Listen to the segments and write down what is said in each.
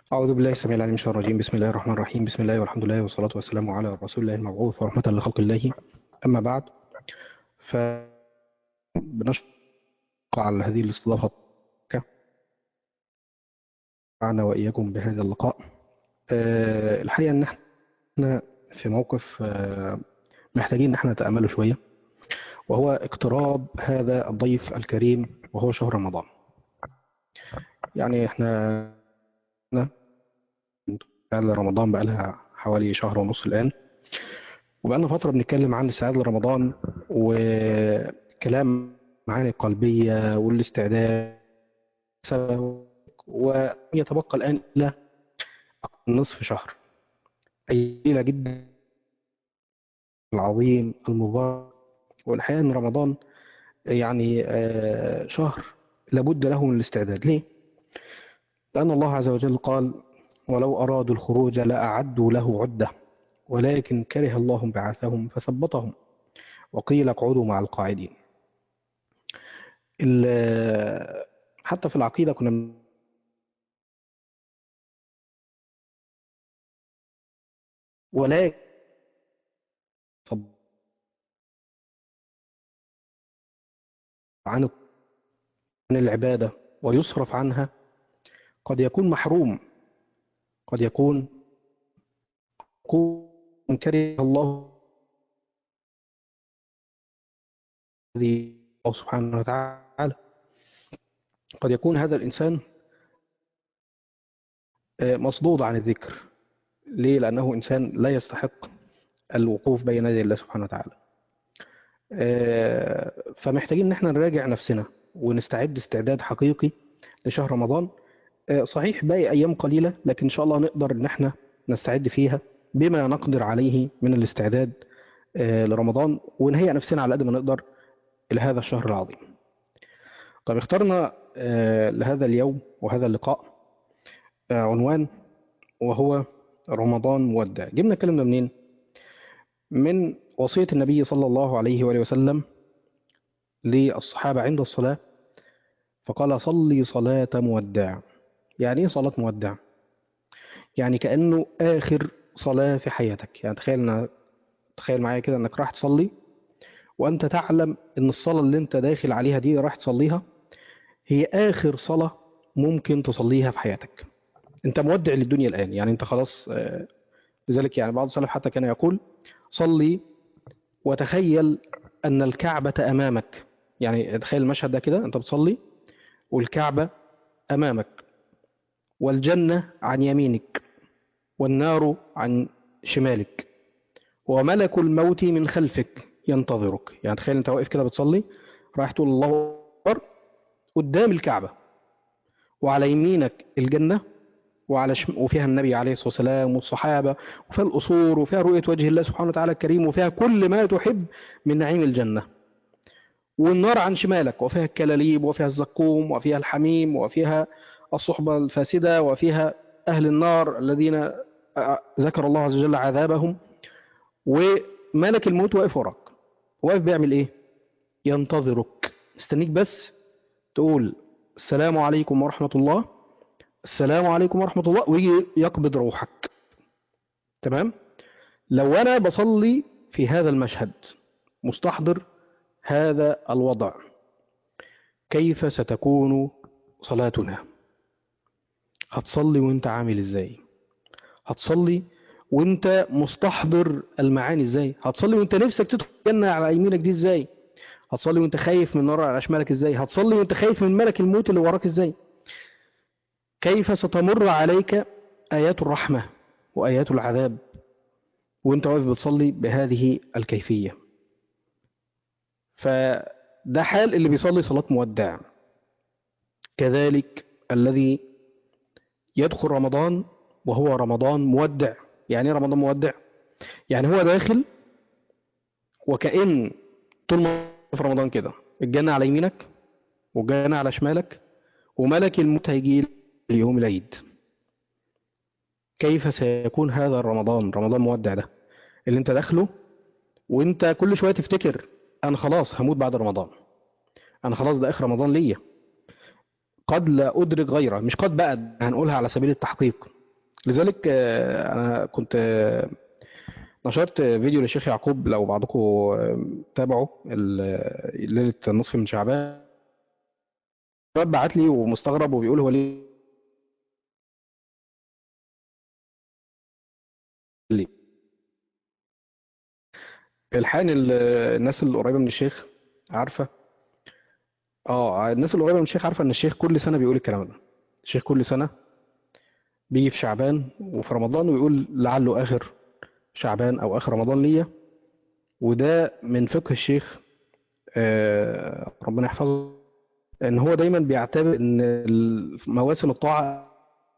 أعوذ بالله السميع العليم من الشيطان الرجيم بسم الله الرحمن الرحيم بسم الله والحمد لله والصلاة والسلام على رسول الله المبعوث ورحمة لخلق الله أما بعد فبنشكر على هذه الاستضافة معنا وإياكم بهذا اللقاء أه الحقيقة أن احنا في موقف أه محتاجين أن احنا نتأمله شوية وهو اقتراب هذا الضيف الكريم وهو شهر رمضان يعني احنا فعلا رمضان بقى لها حوالي شهر ونص الآن وبقى لنا فترة بنتكلم عن الاستعداد لرمضان وكلام معاني القلبية والاستعداد ويتبقى الآن إلى نصف شهر قليلة جدا العظيم المبارك والحقيقة أن رمضان يعني شهر لابد له من الاستعداد ليه؟ لأن الله عز وجل قال ولو أرادوا الخروج لأعدوا له عدة ولكن كره الله بعثهم فثبطهم وقيل اقعدوا مع القاعدين حتى في العقيدة كنا ولكن عن العبادة ويصرف عنها قد يكون محروم قد يكون يكون كره الله الذي الله سبحانه وتعالى قد يكون هذا الإنسان مصدود عن الذكر ليه؟ لأنه إنسان لا يستحق الوقوف بين يدي الله سبحانه وتعالى فمحتاجين ان احنا نراجع نفسنا ونستعد استعداد حقيقي لشهر رمضان صحيح باقي أيام قليلة لكن إن شاء الله نقدر إن احنا نستعد فيها بما نقدر عليه من الاستعداد لرمضان ونهيئ نفسنا على قد ما نقدر لهذا الشهر العظيم طب اخترنا لهذا اليوم وهذا اللقاء عنوان وهو رمضان مودع جبنا كلامنا منين من وصية النبي صلى الله عليه وآله وسلم للصحابة عند الصلاة فقال صلي صلاة مودع يعني ايه صلاة مودع يعني كأنه آخر صلاة في حياتك يعني تخيل تخيل معايا كده انك راح تصلي وانت تعلم ان الصلاة اللي انت داخل عليها دي راح تصليها هي آخر صلاة ممكن تصليها في حياتك انت مودع للدنيا الآن يعني انت خلاص لذلك يعني بعض السلف حتى كان يقول صلي وتخيل أن الكعبة أمامك يعني تخيل المشهد ده كده أنت بتصلي والكعبة أمامك والجنة عن يمينك والنار عن شمالك وملك الموت من خلفك ينتظرك يعني تخيل انت واقف كده بتصلي رايح تقول الله أكبر قدام الكعبة وعلى يمينك الجنة وعلى شم... وفيها النبي عليه الصلاة والسلام والصحابة وفيها الأصول وفيها رؤية وجه الله سبحانه وتعالى الكريم وفيها كل ما تحب من نعيم الجنة والنار عن شمالك وفيها الكلاليب وفيها الزقوم وفيها الحميم وفيها الصحبة الفاسدة وفيها أهل النار الذين ذكر الله عز وجل عذابهم وملك الموت واقف وراك واقف بيعمل ايه ينتظرك استنيك بس تقول السلام عليكم ورحمة الله السلام عليكم ورحمة الله ويجي يقبض روحك تمام لو أنا بصلي في هذا المشهد مستحضر هذا الوضع كيف ستكون صلاتنا هتصلي وانت عامل ازاي هتصلي وانت مستحضر المعاني ازاي هتصلي وانت نفسك تدخل الجنة على يمينك دي ازاي هتصلي وانت خايف من نار على شمالك ازاي هتصلي وانت خايف من ملك الموت اللي وراك ازاي كيف ستمر عليك آيات الرحمة وآيات العذاب وانت واقف بتصلي بهذه الكيفية فده حال اللي بيصلي صلاة مودع كذلك الذي يدخل رمضان وهو رمضان مودع يعني ايه رمضان مودع يعني هو داخل وكأن طول ما في رمضان كده الجنة على يمينك والجنة على شمالك وملك الموت هيجي اليوم العيد كيف سيكون هذا الرمضان رمضان مودع ده اللي انت داخله وانت كل شوية تفتكر انا خلاص هموت بعد رمضان انا خلاص ده اخر رمضان ليا قد لا ادرك غيره مش قد بقى هنقولها على سبيل التحقيق لذلك آه، انا كنت آه، نشرت فيديو للشيخ يعقوب لو بعضكم آه، تابعوا ال- ليله النصف من شعبان شباب بعت لي ومستغرب وبيقول هو ليه ليه الحقيقة إن ال- الناس اللي قريبه من الشيخ عارفه اه الناس اللي قريبه من الشيخ عارفه ان الشيخ كل سنه بيقول الكلام ده الشيخ كل سنه بيجي في شعبان وفي رمضان ويقول لعله اخر شعبان او اخر رمضان ليا وده من فقه الشيخ آه، ربنا يحفظه ان هو دايما بيعتبر ان ال- مواسم الطاعه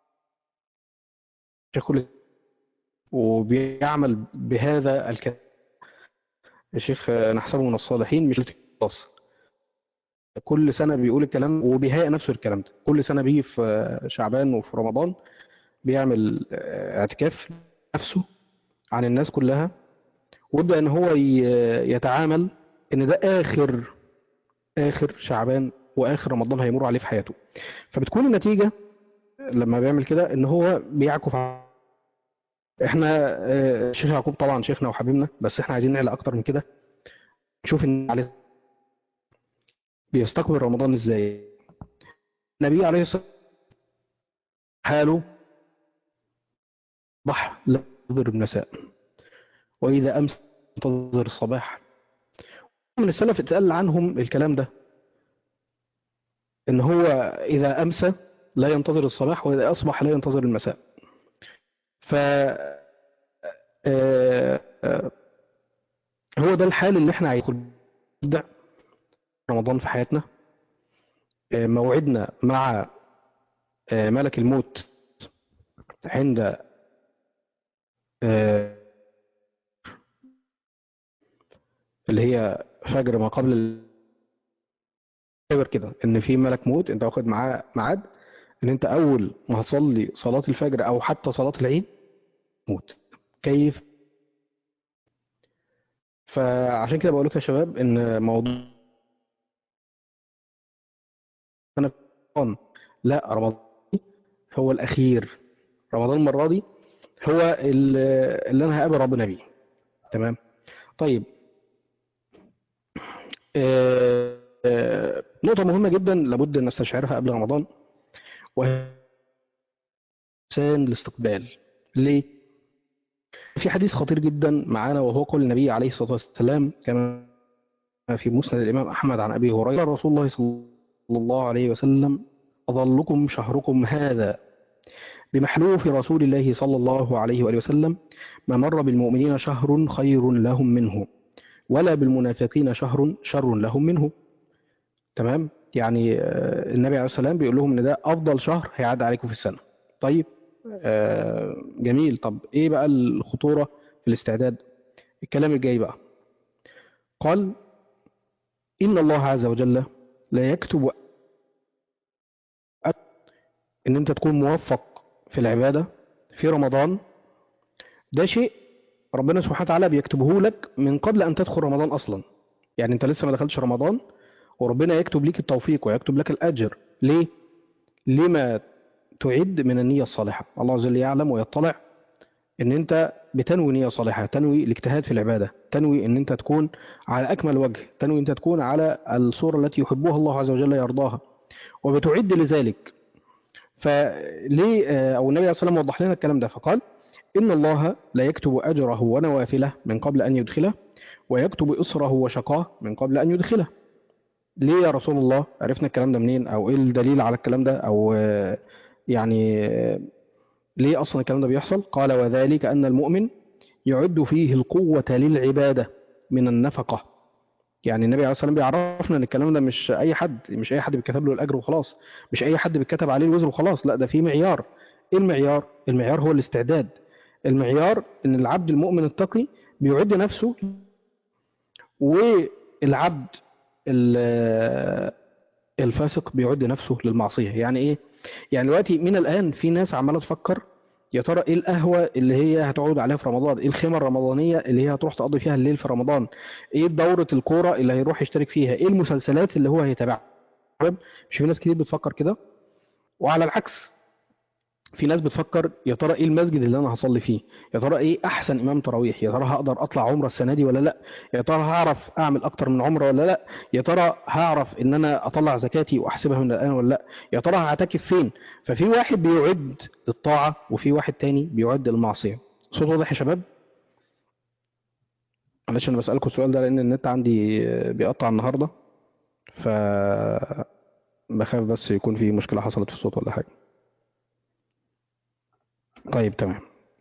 الشيخ كل وبيعمل بهذا الكلام الشيخ آه، نحسبه من الصالحين مش الخاص كل سنه بيقول الكلام وبيهيئ نفسه الكلام ده كل سنه بيجي في آه، شعبان وفي رمضان بيعمل آه، اعتكاف نفسه عن الناس كلها ويبدأ ان هو ي- يتعامل ان ده اخر اخر شعبان واخر رمضان هيمر عليه في حياته فبتكون النتيجة لما بيعمل كده ان هو بيعكف ع- احنا آه، الشيخ يعقوب طبعا شيخنا وحبيبنا بس احنا عايزين نعلى اكتر من كده نشوف ان عليه بيستقبل رمضان ازاي النبي عليه الصلاة والسلام حاله صباح لا ينتظر المساء واذا امس ينتظر الصباح من السلف اتقال عنهم الكلام ده ان هو اذا امسى لا ينتظر الصباح واذا اصبح لا ينتظر المساء ف آه، آه، هو ده الحال اللي احنا عايزين نبدا رمضان في حياتنا آه، موعدنا مع آه، ملك الموت عند آه، اللي هي فجر ما قبل ال- اعتبر كده ان في ملك موت انت واخد معاه ميعاد ان انت اول ما هتصلي صلاة الفجر او حتى صلاة العيد موت كيف فعشان كده بقول لكم يا شباب ان موضوع انا في رمضان لا رمضان هو الاخير رمضان المره دي هو ال- اللي انا هقابل ربنا بيه تمام طيب آه، آه، نقطة مهمة جدا لابد أن نستشعرها قبل رمضان وهي إحسان الاستقبال ليه؟ في حديث خطير جدا معانا وهو قول النبي عليه الصلاة والسلام كما في مسند الإمام أحمد عن أبي هريرة رسول الله صلى الله عليه وسلم أظلكم شهركم هذا بمحلوف رسول الله صلى الله عليه وآله وسلم ما مر بالمؤمنين شهر خير لهم منه ولا بالمنافقين شهر شر لهم منه تمام يعني آه، النبي عليه الصلاة والسلام بيقول لهم ان ده افضل شهر هيعدي عليكم في السنة طيب آه، جميل طب ايه بقى الخطورة في الاستعداد الكلام الجاي بقى قال ان الله عز وجل لا يكتب ان انت تكون موفق في العبادة في رمضان ده شيء ربنا سبحانه وتعالى بيكتبه لك من قبل ان تدخل رمضان اصلا يعني انت لسه ما دخلتش رمضان وربنا يكتب ليك التوفيق ويكتب لك الاجر ليه لما تعد من النية الصالحة الله عز وجل يعلم ويطلع ان انت بتنوي نية صالحة تنوي الاجتهاد في العبادة تنوي ان انت تكون على اكمل وجه تنوي ان انت تكون على الصورة التي يحبها الله عز وجل يرضاها وبتعد لذلك فليه آه، او النبي عليه الصلاه والسلام وضح لنا الكلام ده فقال ان الله لا يكتب اجره ونوافله من قبل ان يدخله ويكتب اسره وشقاه من قبل ان يدخله ليه يا رسول الله عرفنا الكلام ده منين او ايه الدليل على الكلام ده او آه، يعني آه، ليه اصلا الكلام ده بيحصل قال وذلك ان المؤمن يعد فيه القوه للعباده من النفقه يعني النبي عليه الصلاه والسلام بيعرفنا ان الكلام ده مش اي حد مش اي حد بيتكتب له الاجر وخلاص مش اي حد بيتكتب عليه الوزر وخلاص لا ده في معيار ايه المعيار المعيار هو الاستعداد المعيار ان العبد المؤمن التقي بيعد نفسه والعبد ال- الفاسق بيعد نفسه للمعصيه يعني ايه يعني دلوقتي من الان في ناس عماله تفكر يا ترى ايه القهوه اللي هي هتقعد عليها في رمضان ايه الخيمه الرمضانيه اللي هي هتروح تقضي فيها الليل في رمضان ايه دوره الكوره اللي هيروح يشترك فيها ايه المسلسلات اللي هو هيتابعها مش في ناس كتير بتفكر كده وعلى العكس في ناس بتفكر يا ترى ايه المسجد اللي انا هصلي فيه يا ترى ايه احسن امام تراويح يا ترى هقدر اطلع عمره السنه دي ولا لا يا ترى هعرف اعمل اكتر من عمره ولا لا يا ترى هعرف ان انا اطلع زكاتي واحسبها من الان ولا لا يا ترى هعتكف فين ففي واحد بيعد للطاعه وفي واحد تاني بيعد للمعصيه صوت واضح يا شباب معلش انا بسالكم السؤال ده لان النت عندي بيقطع النهارده ف بخاف بس يكون في مشكله حصلت في الصوت ولا حاجه طيب تمام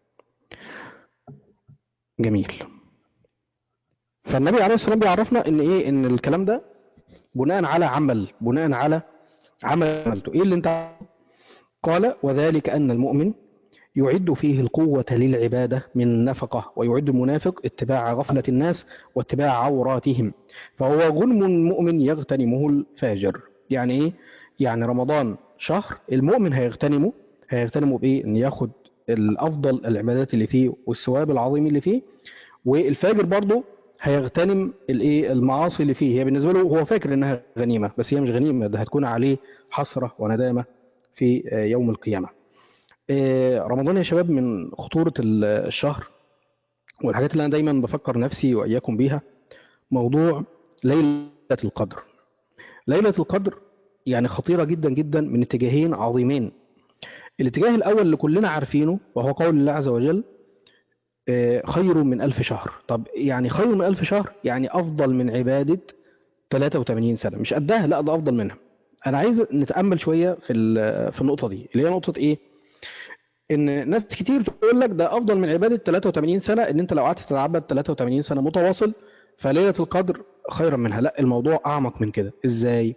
جميل فالنبي عليه السلام بيعرفنا ان ايه ان الكلام ده بناء على عمل بناء على عمل عملته ايه اللي انت قال وذلك ان المؤمن يعد فيه القوة للعبادة من النفقة ويعد المنافق اتباع غفلة الناس واتباع عوراتهم فهو غنم مؤمن يغتنمه الفاجر يعني ايه يعني رمضان شهر المؤمن هيغتنمه هيغتنمه بايه ان ياخد الافضل العبادات اللي فيه والثواب العظيم اللي فيه والفاجر برضه هيغتنم الايه المعاصي اللي فيه هي بالنسبه له هو فاكر انها غنيمه بس هي مش غنيمه ده هتكون عليه حسره وندامه في يوم القيامه رمضان يا شباب من خطوره الشهر والحاجات اللي انا دايما بفكر نفسي واياكم بيها موضوع ليله القدر ليله القدر يعني خطيره جدا جدا من اتجاهين عظيمين الاتجاه الأول اللي كلنا عارفينه وهو قول الله عز وجل خير من ألف شهر طب يعني خير من ألف شهر يعني أفضل من عبادة 83 سنة مش قدها لا ده أفضل منها أنا عايز نتأمل شوية في في النقطة دي اللي هي نقطة إيه إن ناس كتير تقول لك ده أفضل من عبادة 83 سنة إن أنت لو قعدت تتعبد 83 سنة متواصل فليلة القدر خيرا منها لا الموضوع أعمق من كده إزاي؟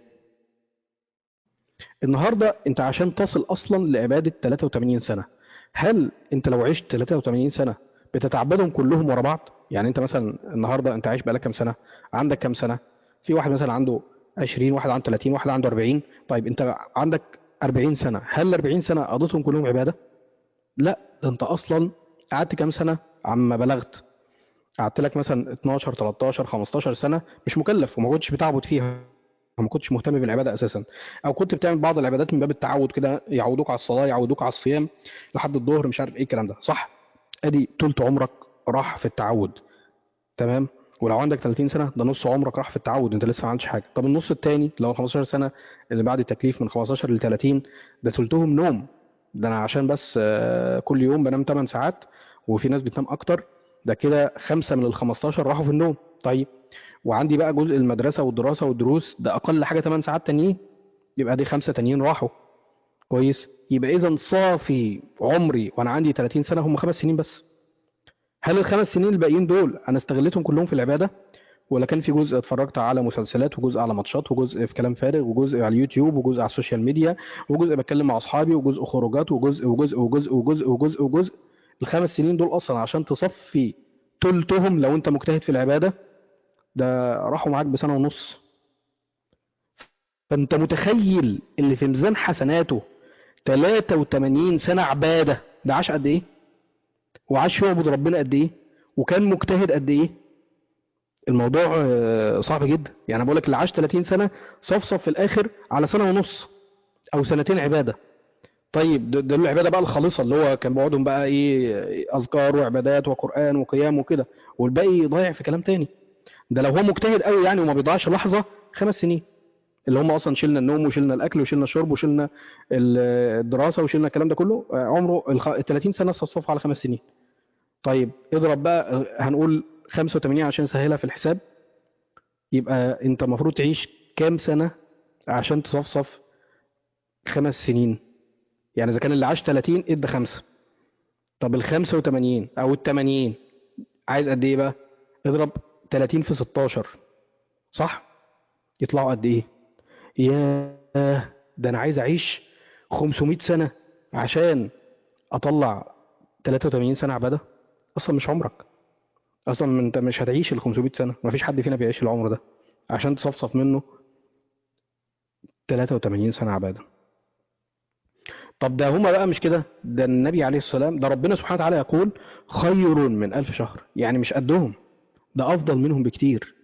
النهاردة انت عشان تصل اصلا لعبادة 83 سنة هل انت لو عشت 83 سنة بتتعبدهم كلهم ورا بعض يعني انت مثلا النهاردة انت عايش بقالك كام سنة عندك كام سنة في واحد مثلا عنده 20 واحد عنده 30 واحد عنده 40 طيب انت عندك 40 سنة هل ال 40 سنة قضيتهم كلهم عبادة لا ده انت اصلا قعدت كام سنة عما بلغت قعدت لك مثلا 12 13 15 سنة مش مكلف وما كنتش بتعبد فيها ما كنتش مهتم بالعباده اساسا او كنت بتعمل بعض العبادات من باب التعود كده يعودوك على الصلاه يعودوك على الصيام لحد الظهر مش عارف ايه الكلام ده صح ادي تلت عمرك راح في التعود تمام ولو عندك 30 سنه ده نص عمرك راح في التعود انت لسه ما عملتش حاجه طب النص الثاني اللي هو 15 سنه اللي بعد التكليف من 15 ل 30 ده تلتهم نوم ده انا عشان بس كل يوم بنام 8 ساعات وفي ناس بتنام اكتر ده كده خمسة من ال 15 راحوا في النوم طيب وعندي بقى جزء المدرسة والدراسة والدروس ده أقل حاجة 8 ساعات تانيين يبقى دي خمسة تانيين راحوا كويس يبقى إذا صافي عمري وأنا عندي 30 سنة هم خمس سنين بس هل الخمس سنين الباقيين دول أنا استغلتهم كلهم في العبادة ولا كان في جزء اتفرجت على مسلسلات وجزء على ماتشات وجزء في كلام فارغ وجزء على اليوتيوب وجزء على السوشيال ميديا وجزء بتكلم مع أصحابي وجزء خروجات وجزء وجزء وجزء وجزء وجزء وجزء الخمس سنين دول أصلا عشان تصفي تلتهم لو أنت مجتهد في العبادة ده راحوا معاك بسنة ونص فانت متخيل اللي في ميزان حسناته 83 سنة عبادة ده عاش قد ايه وعاش يعبد ربنا قد ايه وكان مجتهد قد ايه الموضوع صعب جدا يعني بقول لك اللي عاش 30 سنة صفصف في الاخر على سنة ونص او سنتين عبادة طيب ده العبادة بقى الخالصة اللي هو كان بيقعدهم بقى ايه اذكار وعبادات وقرآن وقيام وكده والباقي ضايع في كلام تاني ده لو هو مجتهد قوي يعني وما بيضيعش لحظة خمس سنين اللي هم اصلا شلنا النوم وشلنا الاكل وشلنا الشرب وشلنا الدراسة وشلنا الكلام ده كله عمره ال 30 سنة صفصفها على خمس سنين طيب اضرب بقى هنقول 85 عشان نسهلها في الحساب يبقى انت المفروض تعيش كام سنة عشان تصفصف خمس سنين يعني اذا كان اللي عاش 30 ادى خمسة طب ال 85 او ال 80 عايز قد ايه بقى اضرب 30 في 16 صح يطلعوا قد ايه ياه ده انا عايز اعيش 500 سنة عشان اطلع 83 سنة عبادة اصلا مش عمرك اصلا انت مش هتعيش ال 500 سنة مفيش حد فينا بيعيش العمر ده عشان تصفصف منه 83 سنة عبادة طب ده هما بقى مش كده ده النبي عليه السلام ده ربنا سبحانه وتعالى يقول خير من ألف شهر يعني مش قدهم ده أفضل منهم بكتير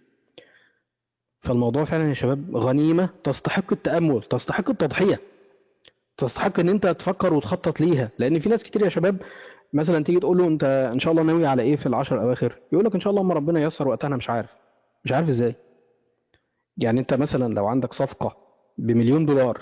فالموضوع فعلا يا شباب غنيمة تستحق التأمل تستحق التضحية تستحق ان انت تفكر وتخطط ليها لان في ناس كتير يا شباب مثلا تيجي تقول له انت ان شاء الله ناوي على ايه في العشر الاواخر يقول لك ان شاء الله اما ربنا ييسر وقتها انا مش عارف مش عارف ازاي يعني انت مثلا لو عندك صفقة بمليون دولار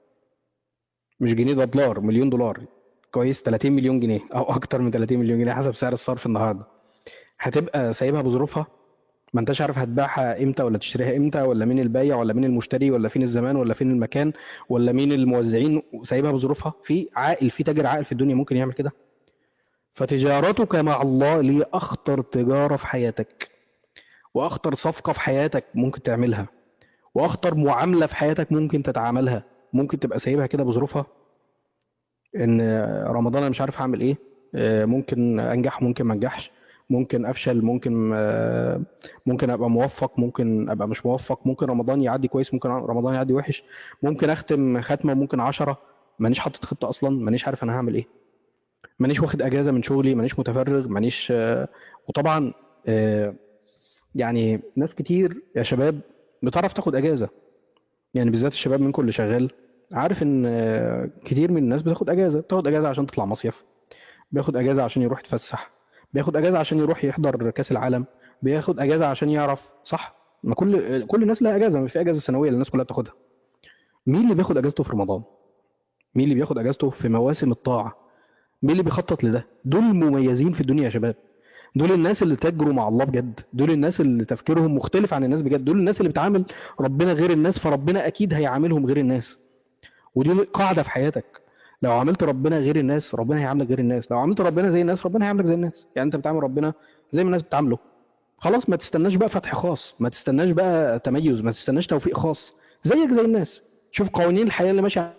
مش جنيه ده دولار مليون دولار كويس 30 مليون جنيه او اكتر من 30 مليون جنيه حسب سعر الصرف النهارده هتبقى سايبها بظروفها ما انتش عارف هتبيعها امتى ولا تشتريها امتى ولا مين البايع ولا مين المشتري ولا فين الزمان ولا فين المكان ولا مين الموزعين سايبها بظروفها في عاقل في تاجر عاقل في الدنيا ممكن يعمل كده فتجارتك مع الله ليه اخطر تجارة في حياتك واخطر صفقة في حياتك ممكن تعملها واخطر معاملة في حياتك ممكن تتعاملها ممكن تبقى سايبها كده بظروفها ان رمضان انا مش عارف هعمل ايه آه، ممكن انجح ممكن ما انجحش ممكن افشل ممكن آه، ممكن ابقى موفق ممكن ابقى مش موفق ممكن رمضان يعدي كويس ممكن رمضان يعدي وحش ممكن اختم ختمه ممكن عشرة مانيش حاطط خطة اصلا مانيش عارف انا هعمل ايه مانيش واخد اجازة من شغلي مانيش متفرغ مانيش آه، وطبعا آه، يعني ناس كتير يا شباب بتعرف تاخد اجازة يعني بالذات الشباب منكم اللي شغال عارف ان آه، كتير من الناس بتاخد اجازة بتاخد اجازة عشان تطلع مصيف بياخد اجازة عشان يروح يتفسح بياخد اجازة عشان يروح يحضر كاس العالم بياخد اجازة عشان يعرف صح ما كل كل الناس لها اجازة مش في اجازة سنوية اللي الناس كلها بتاخدها مين اللي بياخد اجازته في رمضان مين اللي بياخد اجازته في مواسم الطاعة مين اللي بيخطط لده دول مميزين في الدنيا يا شباب دول الناس اللي تجروا مع الله بجد دول الناس اللي تفكيرهم مختلف عن الناس بجد دول الناس اللي بتعامل ربنا غير الناس فربنا اكيد هيعاملهم غير الناس ودي قاعدة في حياتك لو عملت ربنا غير الناس ربنا هيعاملك غير الناس لو عملت ربنا زي الناس ربنا هيعاملك زي الناس يعني انت بتعامل ربنا زي ما الناس بتعامله خلاص ما تستناش بقى فتح خاص ما تستناش بقى تميز ما تستناش توفيق خاص زيك زي الناس شوف قوانين الحياة اللي ماشية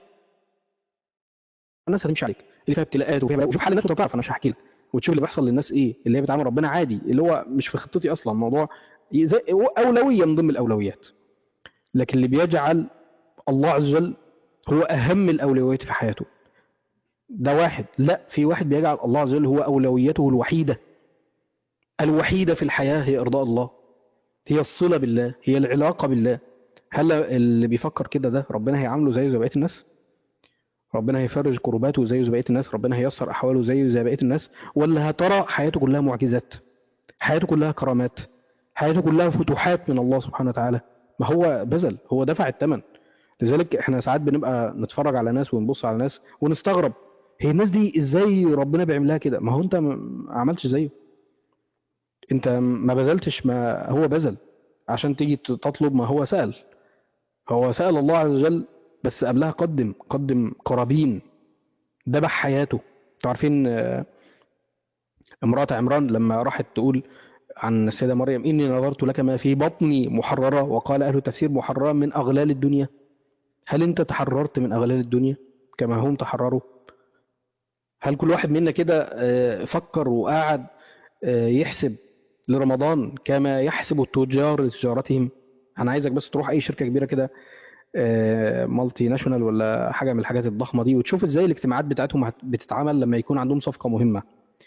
الناس هتمشي عليك اللي فيها ابتلاءات وفيها بلاء وشوف حال الناس وانت تعرف انا مش هحكي لك وتشوف اللي بيحصل للناس ايه اللي هي بتعامل ربنا عادي اللي هو مش في خطتي اصلا الموضوع زي اولويه من ضمن الاولويات لكن اللي بيجعل الله عز وجل هو اهم الاولويات في حياته ده واحد لا في واحد بيجعل الله عز وجل هو اولويته الوحيده الوحيده في الحياه هي ارضاء الله هي الصله بالله هي العلاقه بالله هل اللي بيفكر كده ده ربنا هيعامله زيه زي بقيه الناس ربنا هيفرج كرباته زيه زي بقيه الناس ربنا هييسر احواله زيه زي بقيه الناس ولا هترى حياته كلها معجزات حياته كلها كرامات حياته كلها فتوحات من الله سبحانه وتعالى ما هو بذل هو دفع الثمن لذلك احنا ساعات بنبقى نتفرج على ناس ونبص على ناس ونستغرب هي الناس دي ازاي ربنا بيعملها كده ما هو انت ما عملتش زيه انت ما بذلتش ما هو بذل عشان تيجي تطلب ما هو سأل هو سأل الله عز وجل بس قبلها قدم قدم قرابين ذبح حياته انتوا عارفين آه، امرأة عمران لما راحت تقول عن السيدة مريم إني نظرت لك ما في بطني محررة وقال أهل التفسير محررة من أغلال الدنيا هل أنت تحررت من أغلال الدنيا كما هم تحرروا هل كل واحد منا كده آه، فكر وقعد آه، يحسب لرمضان كما يحسب التجار لتجارتهم أنا عايزك بس تروح أي شركة كبيرة كده مالتي ناشونال ولا حاجة من الحاجات الضخمة دي وتشوف ازاي الاجتماعات بتاعتهم هت- بتتعمل لما يكون عندهم صفقة مهمة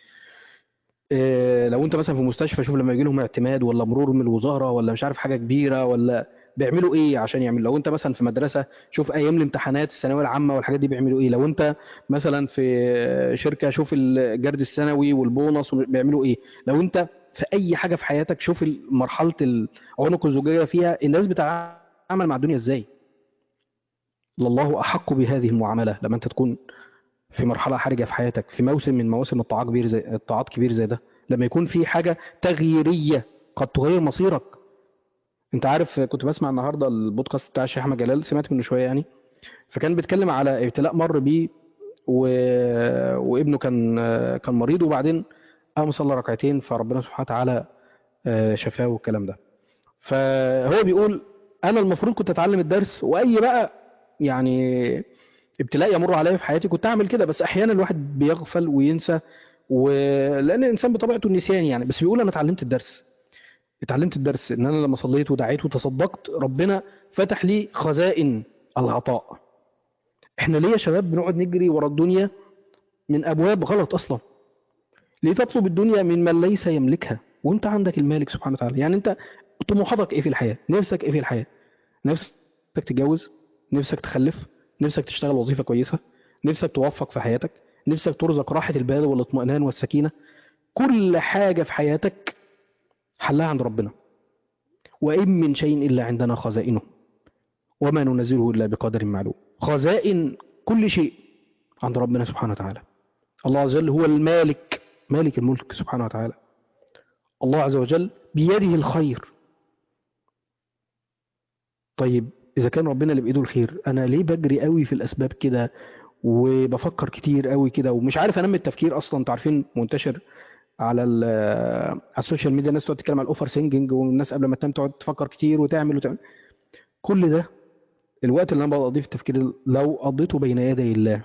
إيه، لو انت مثلا في مستشفى شوف لما يجي لهم اعتماد ولا مرور من الوزارة ولا مش عارف حاجة كبيرة ولا بيعملوا ايه عشان يعملوا لو انت مثلا في مدرسة شوف ايام الامتحانات الثانوية العامة والحاجات دي بيعملوا ايه لو انت مثلا في شركة شوف الجرد السنوي والبونص بيعملوا ايه لو انت في اي حاجة في حياتك شوف مرحلة العنق الزجاجة فيها الناس بتتعامل مع الدنيا ازاي لله أحق بهذه المعاملة لما أنت تكون في مرحلة حرجة في حياتك في موسم من مواسم الطاعات كبير زي الطاعات كبير زي ده لما يكون في حاجة تغييرية قد تغير مصيرك أنت عارف كنت بسمع النهاردة البودكاست بتاع الشيخ أحمد جلال سمعت منه شوية يعني فكان بيتكلم على ابتلاء مر بيه و... وابنه كان كان مريض وبعدين قام صلى ركعتين فربنا سبحانه وتعالى آه، شفاه والكلام ده فهو بيقول انا المفروض كنت اتعلم الدرس واي بقى يعني ابتلاء يمر عليا في حياتي كنت اعمل كده بس احيانا الواحد بيغفل وينسى ولان الانسان بطبيعته النسيان يعني بس بيقول انا اتعلمت الدرس اتعلمت الدرس ان انا لما صليت ودعيت وتصدقت ربنا فتح لي خزائن العطاء احنا ليه يا شباب بنقعد نجري ورا الدنيا من ابواب غلط اصلا ليه تطلب الدنيا من من ليس يملكها وانت عندك المالك سبحانه وتعالى يعني انت طموحاتك ايه في الحياة نفسك ايه في الحياة نفسك تتجوز نفسك تخلف نفسك تشتغل وظيفة كويسة نفسك توفق في حياتك نفسك ترزق راحة البال والاطمئنان والسكينة كل حاجة في حياتك حلها عند ربنا وإن من شيء إلا عندنا خزائنه وما ننزله إلا بقدر معلوم خزائن كل شيء عند ربنا سبحانه وتعالى الله عز وجل هو المالك مالك الملك سبحانه وتعالى الله عز وجل بيده الخير طيب إذا كان ربنا اللي بإيده الخير أنا ليه بجري قوي في الأسباب كده وبفكر كتير قوي كده ومش عارف أنمي التفكير أصلا أنتوا عارفين منتشر على ال- على السوشيال ميديا الناس تقعد تتكلم على الأوفر سينجنج والناس قبل ما تنام تقعد تفكر كتير وتعمل وتعمل كل ده الوقت اللي أنا بقضيه في التفكير لو قضيته بين يدي الله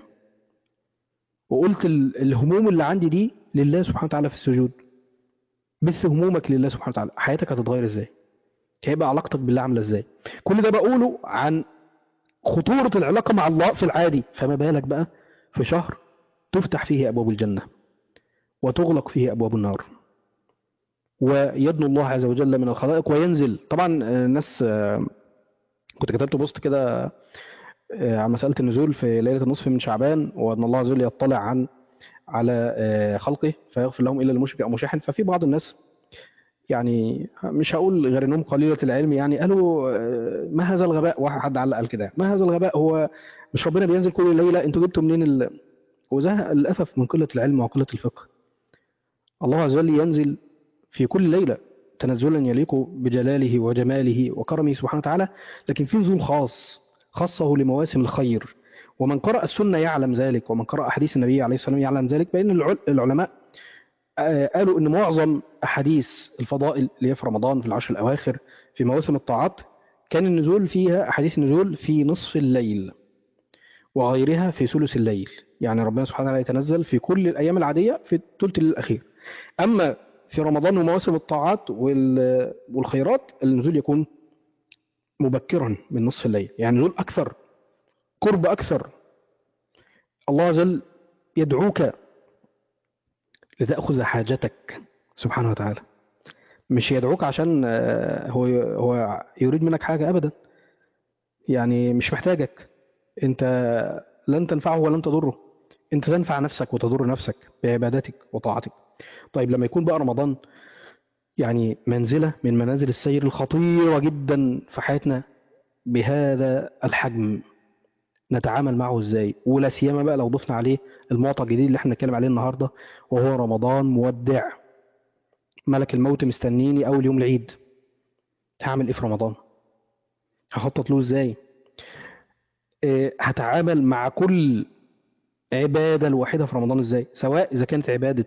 وقلت ال- الهموم اللي عندي دي لله سبحانه وتعالى في السجود بث همومك لله سبحانه وتعالى حياتك هتتغير ازاي هيبقى علاقتك بالله عامله ازاي كل ده بقوله عن خطورة العلاقة مع الله في العادي فما بالك بقى في شهر تفتح فيه أبواب الجنة وتغلق فيه أبواب النار ويدنو الله عز وجل من الخلائق وينزل طبعا آه، الناس آه، كنت كتبت بوست كده آه، عن مسألة النزول في ليلة النصف من شعبان وأن الله عز وجل يطلع عن على آه، خلقه فيغفر لهم إلا المشرك أو مشاحن ففي بعض الناس يعني مش هقول غير انهم قليلة العلم يعني قالوا آه، ما هذا الغباء واحد حد علق قال كده ما هذا الغباء هو مش ربنا بينزل كل ليلة انتوا جبتوا منين ال... وده للأسف من قلة العلم وقلة الفقه الله عز وجل ينزل في كل ليلة تنزلا يليق بجلاله وجماله وكرمه سبحانه وتعالى لكن في نزول خاص خصه لمواسم الخير ومن قرأ السنة يعلم ذلك ومن قرأ حديث النبي عليه الصلاة والسلام يعلم ذلك بأن العل- العلماء آه، قالوا ان معظم احاديث الفضائل اللي هي في رمضان في العشر الاواخر في مواسم الطاعات كان النزول فيها احاديث النزول في نصف الليل وغيرها في ثلث الليل يعني ربنا سبحانه وتعالى يتنزل في كل الايام العاديه في الثلث الليل الاخير اما في رمضان ومواسم الطاعات وال- والخيرات النزول يكون مبكرا من نصف الليل يعني نزول اكثر قرب اكثر الله عز وجل يدعوك لتأخذ حاجتك سبحانه وتعالى مش يدعوك عشان آه، هو هو يريد منك حاجة أبدا يعني مش محتاجك أنت لن تنفعه ولن تضره أنت تنفع نفسك وتضر نفسك بعبادتك وطاعتك طيب لما يكون بقى رمضان يعني منزلة من منازل السير الخطيرة جدا في حياتنا بهذا الحجم نتعامل معه ازاي ولا سيما بقى لو ضفنا عليه المعطى الجديد اللي احنا بنتكلم عليه النهارده وهو رمضان مودع ملك الموت مستنيني اول يوم العيد هعمل ايه في رمضان هخطط له ازاي إيه، هتعامل مع كل عبادة الواحدة في رمضان ازاي سواء اذا كانت عبادة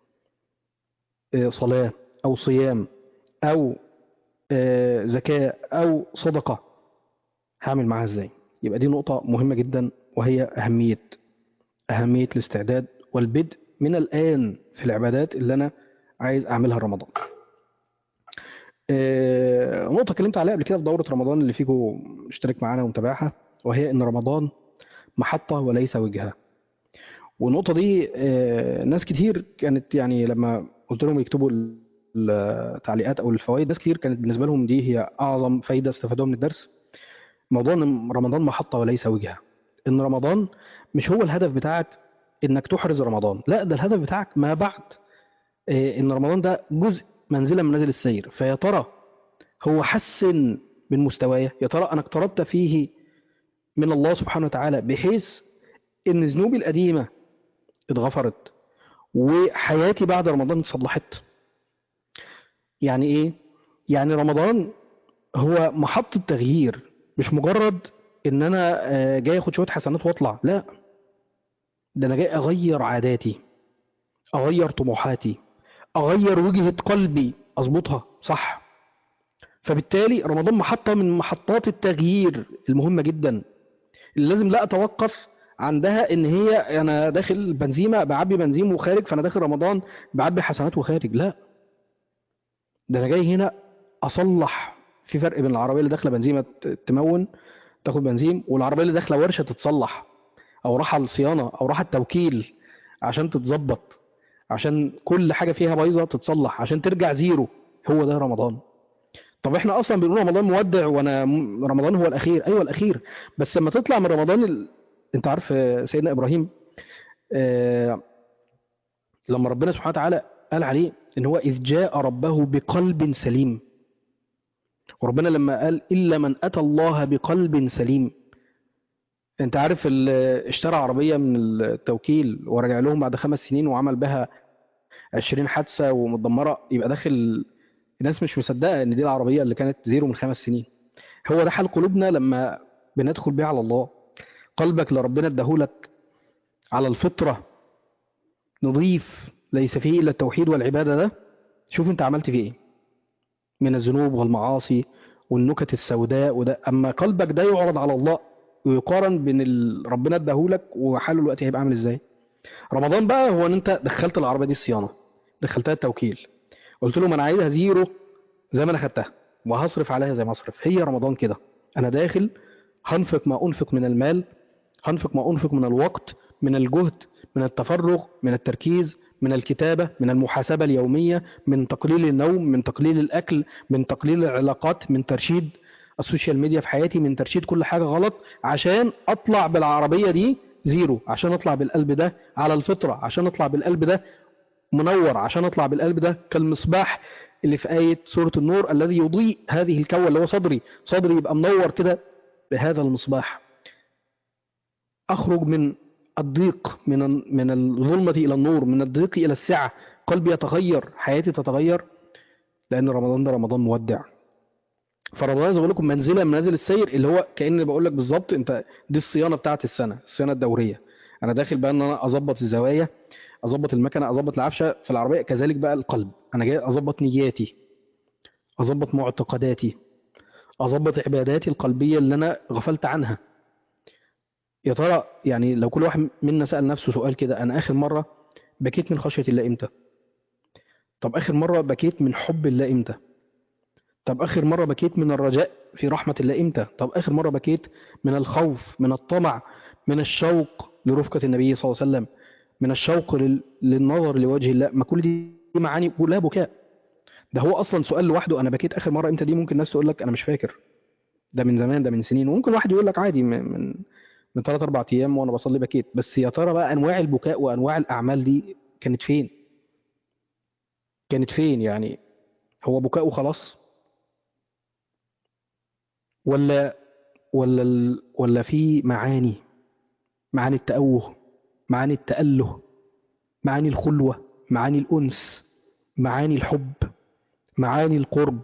إيه، صلاة او صيام او آه، زكاة او صدقة هعمل معاها ازاي يبقى دي نقطة مهمة جدا وهي أهمية أهمية الاستعداد والبدء من الآن في العبادات اللي أنا عايز أعملها رمضان. آه، نقطة اتكلمت عليها قبل كده في دورة رمضان اللي فيكم اشترك معانا ومتابعها وهي إن رمضان محطة وليس وجهة. والنقطة دي آه، ناس كتير كانت يعني لما قلت لهم يكتبوا ال- التعليقات أو الفوائد ناس كتير كانت بالنسبة لهم دي هي أعظم فايدة استفادوها من الدرس. موضوع ان رمضان محطة وليس وجهة ان رمضان مش هو الهدف بتاعك انك تحرز رمضان لا ده الهدف بتاعك ما بعد إيه، ان رمضان ده جزء منزلة من منازل السير فيا ترى هو حسن من مستواي يا ترى انا اقتربت فيه من الله سبحانه وتعالى بحيث ان ذنوبي القديمة اتغفرت وحياتي بعد رمضان اتصلحت يعني ايه يعني رمضان هو محطة تغيير مش مجرد ان انا آه، جاي اخد شوية حسنات واطلع لا ده انا جاي اغير عاداتي اغير طموحاتي اغير وجهة قلبي اظبطها صح فبالتالي رمضان محطة من محطات التغيير المهمة جدا اللي لازم لا اتوقف عندها ان هي انا داخل بنزيمة بعبي بنزين وخارج فانا داخل رمضان بعبي حسنات وخارج لا ده انا جاي هنا اصلح في فرق بين العربيه اللي داخله بنزيمه ت- تمون تاخد بنزين والعربيه اللي داخله ورشه تتصلح او راحه الصيانه او راحه التوكيل عشان تتظبط عشان كل حاجه فيها بايظه تتصلح عشان ترجع زيرو هو ده رمضان طب احنا اصلا بنقول رمضان مودع وانا م- رمضان هو الاخير ايوه الاخير بس لما تطلع من رمضان ال- انت عارف آه، سيدنا ابراهيم آه، لما ربنا سبحانه وتعالى قال عليه ان هو اذ جاء ربه بقلب سليم وربنا لما قال الا من اتى الله بقلب سليم انت عارف ال- اشترى عربيه من التوكيل ورجع لهم بعد خمس سنين وعمل بها 20 حادثه ومتدمره يبقى داخل الناس مش مصدقه ان دي العربيه اللي كانت زيرو من خمس سنين هو ده حال قلوبنا لما بندخل بيها على الله قلبك اللي ربنا اداهولك على الفطره نظيف ليس فيه الا التوحيد والعباده ده شوف انت عملت فيه ايه من الذنوب والمعاصي والنكت السوداء وده اما قلبك ده يعرض على الله ويقارن بين ال... ربنا اداهولك وحاله الوقت هيبقى عامل ازاي رمضان بقى هو ان انت دخلت العربيه دي الصيانه دخلتها التوكيل قلت لهم انا عايزها زيرو زي ما انا خدتها وهصرف عليها زي ما اصرف هي رمضان كده انا داخل هنفق ما انفق من المال هنفق ما انفق من الوقت من الجهد من التفرغ من التركيز من الكتابة من المحاسبة اليومية من تقليل النوم من تقليل الأكل من تقليل العلاقات من ترشيد السوشيال ميديا في حياتي من ترشيد كل حاجة غلط عشان أطلع بالعربية دي زيرو عشان أطلع بالقلب ده على الفطرة عشان أطلع بالقلب ده منور عشان أطلع بالقلب ده كالمصباح اللي في آية سورة النور الذي يضيء هذه الكون اللي هو صدري صدري يبقى منور كده بهذا المصباح أخرج من الضيق من من الظلمة إلى النور من الضيق إلى السعة قلبي يتغير حياتي تتغير لأن رمضان ده رمضان مودع فرمضان زي ما بقول لكم منزلة من منازل السير اللي هو كأني بقول لك بالظبط أنت دي الصيانة بتاعة السنة الصيانة الدورية أنا داخل بقى إن أنا أظبط الزوايا أظبط المكنة أظبط العفشة في العربية كذلك بقى القلب أنا جاي أظبط نياتي أظبط معتقداتي أظبط عباداتي القلبية اللي أنا غفلت عنها يا ترى يعني لو كل واحد منا سأل نفسه سؤال كده أنا آخر مرة بكيت من خشية الله إمتى؟ طب آخر مرة بكيت من حب الله إمتى؟ طب آخر مرة بكيت من الرجاء في رحمة الله إمتى؟ طب آخر مرة بكيت من الخوف من الطمع من الشوق لرفقة النبي صلى الله عليه وسلم من الشوق لل... للنظر لوجه الله ما كل دي معاني كلها بكاء ده هو أصلا سؤال لوحده أنا بكيت آخر مرة إمتى دي ممكن الناس تقول لك أنا مش فاكر ده من زمان ده من سنين وممكن واحد يقول لك عادي من, من من ثلاث اربع ايام وانا بصلي بكيت بس يا ترى بقى انواع البكاء وانواع الاعمال دي كانت فين كانت فين يعني هو بكاء وخلاص ولا ولا ال... ولا في معاني معاني التأوه معاني التأله معاني الخلوة معاني الأنس معاني الحب معاني القرب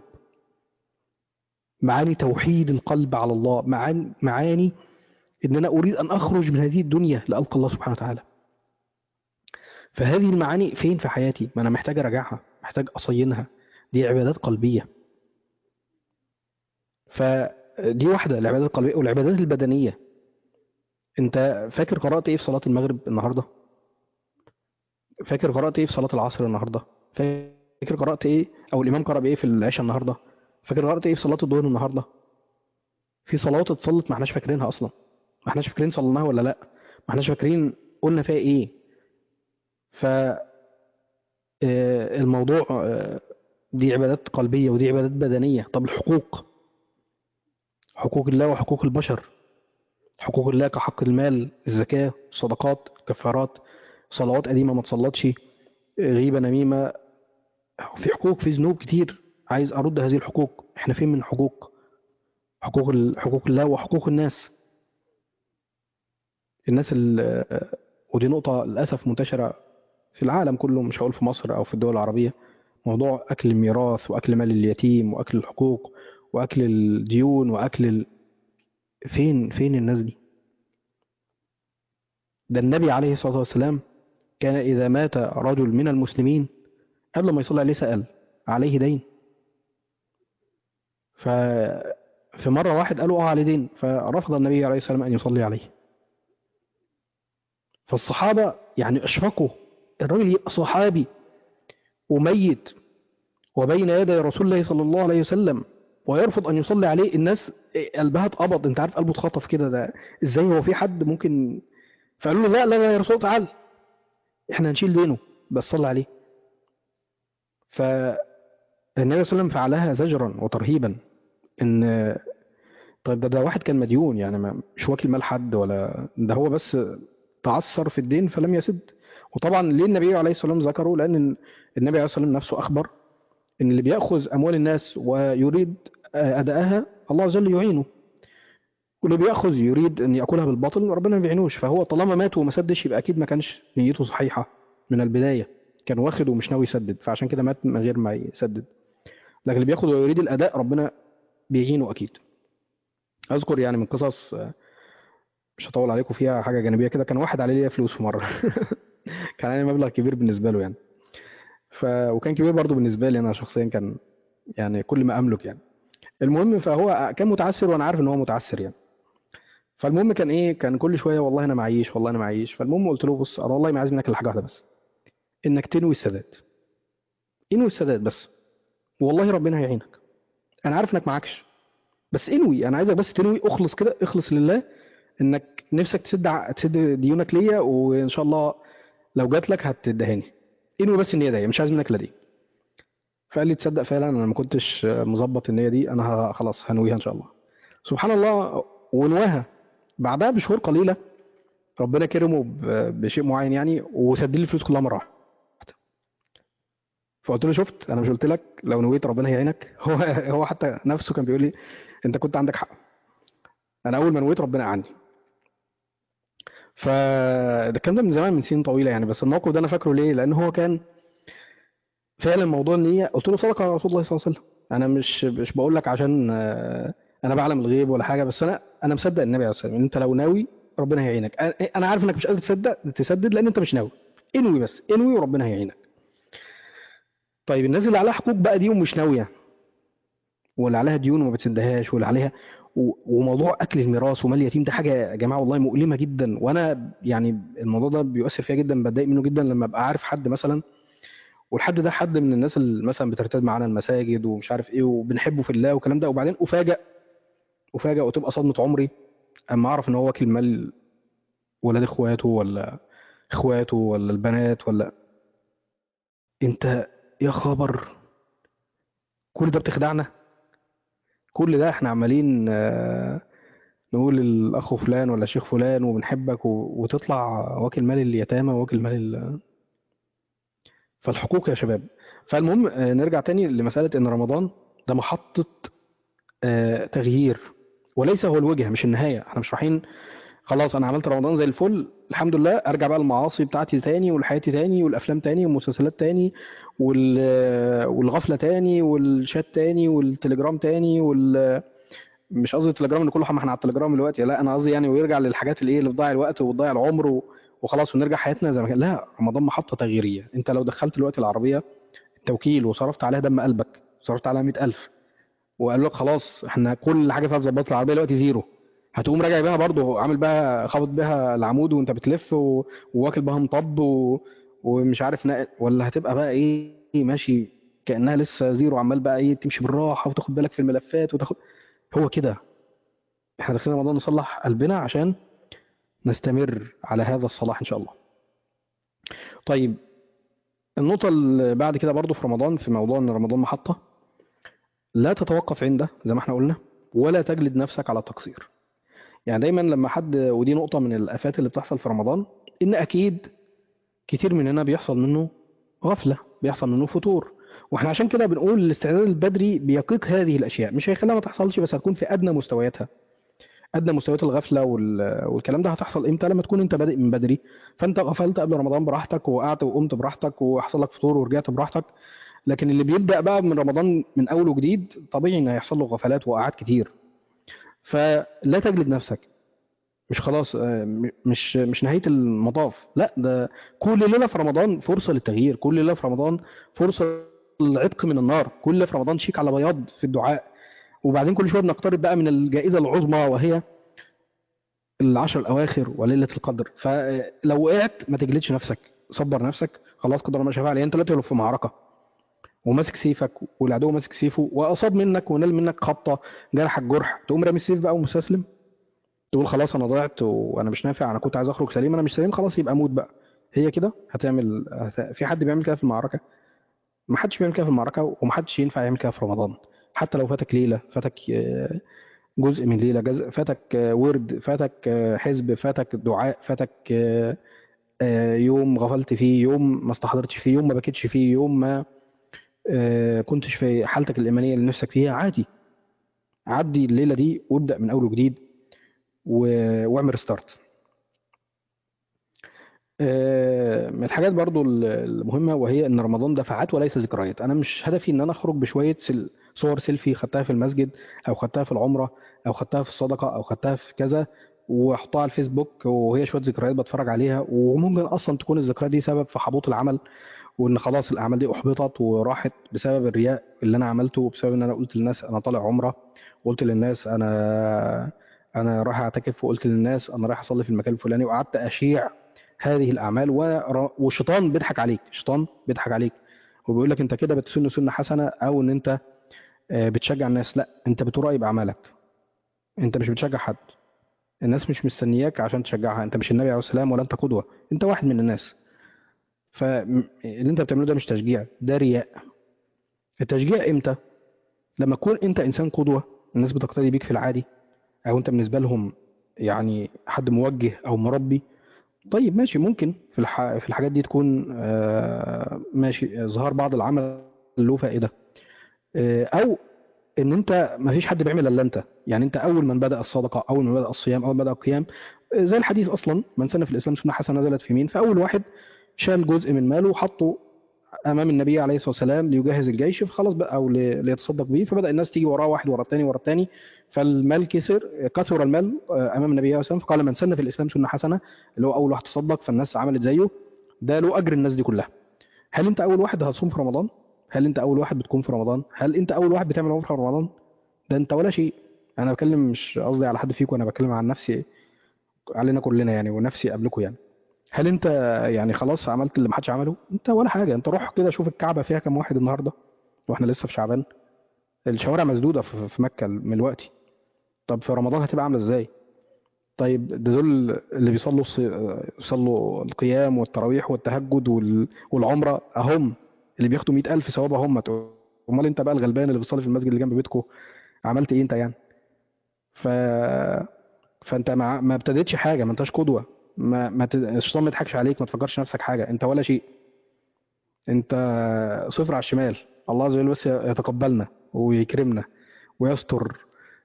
معاني توحيد القلب على الله معاني, معاني ان انا اريد ان اخرج من هذه الدنيا لالقى الله سبحانه وتعالى فهذه المعاني فين في حياتي ما انا محتاج اراجعها محتاج اصينها دي عبادات قلبيه فدي واحده العبادات القلبيه والعبادات البدنيه انت فاكر قرات ايه في صلاه المغرب النهارده فاكر قرات ايه في صلاه العصر النهارده فاكر قرات ايه او الامام قرأ بايه في العشاء النهارده فاكر قرات ايه في صلاه الظهر النهارده في صلوات اتصلت ما احناش فاكرينها اصلا ما احناش فاكرين صليناها ولا لا ما احناش فاكرين قلنا فيها ايه ف الموضوع دي عبادات قلبية ودي عبادات بدنية طب الحقوق حقوق الله وحقوق البشر حقوق الله كحق المال الزكاة الصدقات الكفارات صلوات قديمة ما تصلتش غيبة نميمة في حقوق في ذنوب كتير عايز أرد هذه الحقوق احنا فين من حقوق حقوق حقوق الله وحقوق الناس الناس ودي نقطة للأسف منتشرة في العالم كله مش هقول في مصر أو في الدول العربية موضوع أكل الميراث وأكل مال اليتيم وأكل الحقوق وأكل الديون وأكل ال... فين فين الناس دي ده النبي عليه الصلاة والسلام كان إذا مات رجل من المسلمين قبل ما يصلي عليه سأل عليه دين ففي مرة واحد قالوا اه عليه دين فرفض النبي عليه الصلاة والسلام أن يصلي عليه فالصحابة يعني أشفقوا الراجل يبقى صحابي وميت وبين يدي رسول الله صلى الله عليه وسلم ويرفض أن يصلي عليه الناس قلبها اتقبض انت عارف قلبه اتخطف كده ده ازاي هو في حد ممكن فقالوا له لا لا يا رسول الله تعال احنا هنشيل دينه بس صلي عليه فالنبي صلى الله عليه وسلم فعلها زجرا وترهيبا ان طيب ده ده واحد كان مديون يعني ما مش واكل مال حد ولا ده هو بس تعثر في الدين فلم يسد وطبعا ليه النبي عليه الصلاة والسلام ذكره لأن النبي عليه الصلاة والسلام نفسه أخبر إن اللي بيأخذ أموال الناس ويريد أداءها الله عز وجل يعينه واللي بيأخذ يريد أن يأكلها بالباطل ربنا ما بيعينوش فهو طالما مات وما سدش يبقى أكيد ما كانش نيته صحيحة من البداية كان واخد ومش ناوي يسدد فعشان كده مات من غير ما يسدد لكن اللي بياخد ويريد الأداء ربنا بيعينه أكيد أذكر يعني من قصص آه، مش هطول عليكم فيها حاجة جانبية كده كان واحد عليه ليا فلوس في مرة كان عليه مبلغ كبير بالنسبة له يعني ف... وكان كبير برضه بالنسبة لي أنا شخصيا كان يعني كل ما أملك يعني المهم فهو كان متعسر وأنا عارف إن هو متعسر يعني فالمهم كان إيه كان كل شوية والله أنا معيش والله أنا معيش فالمهم قلت له بص أنا والله ما عايز منك إلا حاجة واحدة بس إنك تنوي السداد انوي السداد بس والله ربنا هيعينك أنا عارف إنك معكش بس انوي أنا عايزك بس تنوي اخلص كده اخلص لله إنك نفسك تسد ع- تسد ديونك ليا وإن شاء الله لو جات لك هتدهاني انوي بس النية دي مش عايز منك الا دي فقال لي تصدق فعلا انا ما كنتش مظبط النية دي انا ه- خلاص هنويها ان شاء الله سبحان الله ونواها بعدها بشهور قليلة ربنا كرمه ب- بشيء معين يعني وسد لي الفلوس كلها مرة واحدة فقلت له شفت انا مش قلت لك لو نويت ربنا هيعينك هو هو حتى نفسه كان بيقول لي انت كنت عندك حق انا اول ما نويت ربنا عني فده الكلام ده من زمان من سنين طويله يعني بس الموقف ده انا فاكره ليه لان هو كان فعلا موضوع النيه قلت له صدق رسول الله صلى الله عليه وسلم انا مش مش بقول لك عشان آه، انا بعلم الغيب ولا حاجه بس انا انا مصدق النبي عليه الصلاه والسلام انت لو ناوي ربنا هيعينك أنا- انا عارف انك مش قادر تصدق تسدد لان انت مش ناوي انوي بس انوي وربنا هيعينك طيب الناس اللي عليها حقوق بقى دي ومش ناويه واللي عليها ديون وما بتسدهاش واللي عليها و- وموضوع اكل الميراث ومال اليتيم ده حاجه يا جماعه والله مؤلمه جدا وانا يعني الموضوع ده بيؤثر فيا جدا بتضايق منه جدا لما ابقى عارف حد مثلا والحد ده حد من الناس اللي مثلا بترتاد معانا المساجد ومش عارف ايه وبنحبه في الله والكلام ده وبعدين افاجئ افاجئ وتبقى صدمه عمري اما اعرف ان هو واكل مال ولاد اخواته ولا اخواته ولا البنات ولا انت يا خبر كل ده بتخدعنا كل ده احنا عمالين آه، نقول الاخ فلان ولا الشيخ فلان وبنحبك و- وتطلع واكل مال اليتامى واكل مال ال... فالحقوق يا شباب فالمهم آه، نرجع تاني لمسألة ان رمضان ده محطة آه، تغيير وليس هو الوجهة مش النهاية احنا مش رايحين خلاص انا عملت رمضان زي الفل الحمد لله ارجع بقى المعاصي بتاعتي تاني والحياتي تاني والافلام تاني والمسلسلات تاني وال... والغفلة تاني والشات تاني والتليجرام تاني وال مش قصدي التليجرام ان كله ما احنا على التليجرام دلوقتي لا انا قصدي يعني ويرجع للحاجات اللي ايه اللي بتضيع الوقت وبتضيع العمر و... وخلاص ونرجع حياتنا زي ما كان لا رمضان محطة تغييرية انت لو دخلت دلوقتي العربية التوكيل وصرفت عليها دم قلبك صرفت عليها 100000 وقال لك خلاص احنا كل حاجة فيها ظبطت العربية دلوقتي زيرو هتقوم راجع بيها برضه عامل بقى خابط بيها العمود وانت بتلف و... وواكل بها مطب و... ومش عارف نقل ولا هتبقى بقى ايه ماشي كأنها لسه زيرو عمال بقى ايه تمشي بالراحة وتاخد بالك في الملفات وتاخد هو كده احنا داخلين رمضان نصلح قلبنا عشان نستمر على هذا الصلاح ان شاء الله طيب النقطة اللي بعد كده برضو في رمضان في موضوع ان رمضان محطة لا تتوقف عنده زي ما احنا قلنا ولا تجلد نفسك على التقصير يعني دايما لما حد ودي نقطة من الآفات اللي بتحصل في رمضان إن أكيد كتير مننا بيحصل منه غفلة بيحصل منه فتور واحنا عشان كده بنقول الاستعداد البدري بيقيق هذه الأشياء مش هيخليها ما تحصلش بس هتكون في أدنى مستوياتها أدنى مستويات الغفلة وال... والكلام ده هتحصل إمتى لما تكون أنت بادئ من بدري فأنت غفلت قبل رمضان براحتك وقعدت وقمت براحتك وحصل لك فطور ورجعت براحتك لكن اللي بيبدأ بقى من رمضان من أول وجديد طبيعي إن هيحصل له غفلات وقعات كتير فلا تجلد نفسك مش خلاص آه، م- مش مش نهاية المطاف لا ده كل ليلة في رمضان فرصة للتغيير كل ليلة في رمضان فرصة للعتق من النار كل ليلة في رمضان شيك على بياض في الدعاء وبعدين كل شوية بنقترب بقى من الجائزة العظمى وهي العشر الأواخر وليلة القدر فلو وقعت ما تجلدش نفسك صبر نفسك خلاص قدر ما شاء فعل يعني انت دلوقتي لو في معركة وماسك سيفك والعدو ماسك سيفه وأصاب منك ونال منك خبطة جرحك جرح تقوم رامي السيف بقى ومستسلم تقول خلاص انا ضعت وانا مش نافع انا كنت عايز اخرج سليم انا مش سليم خلاص يبقى موت بقى هي كده هتعمل هت... في حد بيعمل كده في المعركه ما حدش بيعمل كده في المعركه وما حدش ينفع يعمل كده في رمضان حتى لو فاتك ليله فاتك آه، جزء من ليلة جزء فاتك آه، ورد فاتك آه، حزب فاتك دعاء فاتك آه، آه، يوم غفلت فيه يوم ما استحضرتش فيه يوم ما بكيتش فيه يوم ما آه، كنتش في حالتك الإيمانية اللي نفسك فيها عادي عدي الليلة دي وابدأ من أول وجديد و- واعمل ستارت آه، من الحاجات برضو ال- المهمة وهي ان رمضان دفعات وليس ذكريات انا مش هدفي ان انا اخرج بشوية سل... صور سيلفي خدتها في المسجد او خدتها في العمرة او خدتها في الصدقة او خدتها في كذا واحطها على الفيسبوك وهي شوية ذكريات بتفرج عليها وممكن اصلا تكون الذكريات دي سبب في حبوط العمل وان خلاص الاعمال دي احبطت وراحت بسبب الرياء اللي انا عملته وبسبب ان انا قلت للناس انا طالع عمرة وقلت للناس انا انا رايح اعتكف وقلت للناس انا رايح اصلي في المكان الفلاني وقعدت اشيع هذه الاعمال ور- والشيطان بيضحك عليك الشيطان بيضحك عليك وبيقول لك انت كده بتسن سنه حسنه او ان انت آه، بتشجع الناس لا انت بتراقب اعمالك انت مش بتشجع حد الناس مش مستنياك عشان تشجعها انت مش النبي عليه السلام ولا انت قدوه انت واحد من الناس فاللي انت بتعمله ده مش تشجيع ده رياء التشجيع امتى لما تكون انت انسان قدوه الناس بتقتدي بيك في العادي او انت بالنسبه لهم يعني حد موجه او مربي طيب ماشي ممكن في الح... في الحاجات دي تكون آه، ماشي ظهار بعض العمل له فائده آه، او ان انت ما فيش حد بيعمل الا انت يعني انت اول من بدا الصدقه اول من بدا الصيام اول من بدا القيام آه، زي الحديث اصلا من سن في الاسلام سنه حسنه نزلت في مين فاول واحد شال جزء من ماله وحطه امام النبي عليه الصلاه والسلام ليجهز الجيش فخلاص بقى او ل- ليتصدق به فبدا الناس تيجي وراه واحد ورا الثاني ورا الثاني فالمال كسر كثر المال آه، امام النبي عليه الصلاه والسلام فقال من سن في الاسلام سنه حسنه اللي هو اول واحد تصدق فالناس عملت زيه ده له اجر الناس دي كلها هل انت اول واحد هتصوم في رمضان هل انت اول واحد بتكون في رمضان هل انت اول واحد بتعمل عمره في رمضان ده انت ولا شيء انا بتكلم مش قصدي على حد فيكم انا بتكلم عن نفسي علينا كلنا يعني ونفسي قبلكم يعني هل انت يعني خلاص عملت اللي محدش عمله انت ولا حاجه انت روح كده شوف الكعبه فيها كام واحد النهارده واحنا لسه في شعبان الشوارع مسدوده في في مكه من الوقت طب في رمضان هتبقى عامله ازاي طيب ده دول اللي بيصلوا الص- يصلوا القيام والتراويح والتهجد وال- والعمره اهم اللي بياخدوا 100000 ثواب هم امال انت بقى الغلبان اللي بتصلي في المسجد اللي جنب بيتكم عملت ايه انت يعني ف فانت ما ما ابتديتش حاجه ما انتش قدوه ما ما ت- الشيطان ما يضحكش عليك ما تفكرش نفسك حاجه انت ولا شيء انت صفر على الشمال الله عز وجل بس يتقبلنا ويكرمنا ويستر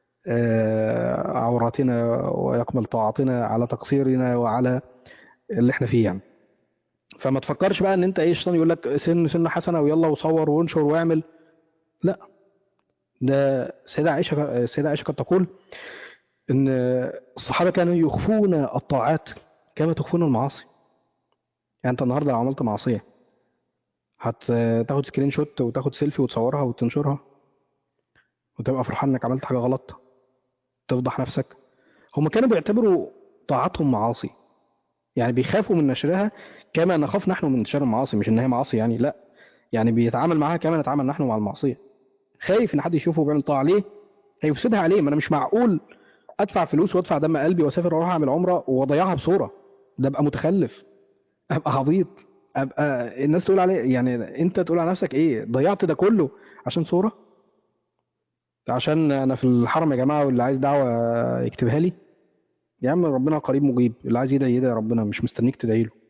آه، عوراتنا ويقبل طاعتنا على تقصيرنا وعلى اللي احنا فيه يعني فما تفكرش بقى ان انت ايه الشيطان يقول لك سن سن حسنه ويلا وصور وانشر واعمل لا ده سيدة عائشة سيدة عائشة كانت تقول ان الصحابة كانوا يخفون الطاعات كما تخفون المعاصي يعني انت النهارده لو عملت معصية هتاخد سكرين شوت وتاخد سيلفي وتصورها وتنشرها وتبقى فرحان انك عملت حاجة غلط تفضح نفسك هم كانوا بيعتبروا طاعتهم معاصي يعني بيخافوا من نشرها كما نخاف نحن من نشر المعاصي مش ان هي معاصي يعني لا يعني بيتعامل معاها كما نتعامل نحن مع المعصية خايف ان حد يشوفه بيعمل طاعة ليه هيفسدها عليه ما انا مش معقول ادفع فلوس وادفع دم قلبي واسافر واروح اعمل عمره واضيعها بصوره ده ابقى متخلف ابقى عبيط ابقى الناس تقول عليه يعني انت تقول على نفسك ايه ضيعت ده كله عشان صوره عشان انا في الحرم يا جماعه واللي عايز دعوه يكتبها لي يا عم ربنا قريب مجيب اللي عايز يدعي يدعي ربنا مش مستنيك تدعي له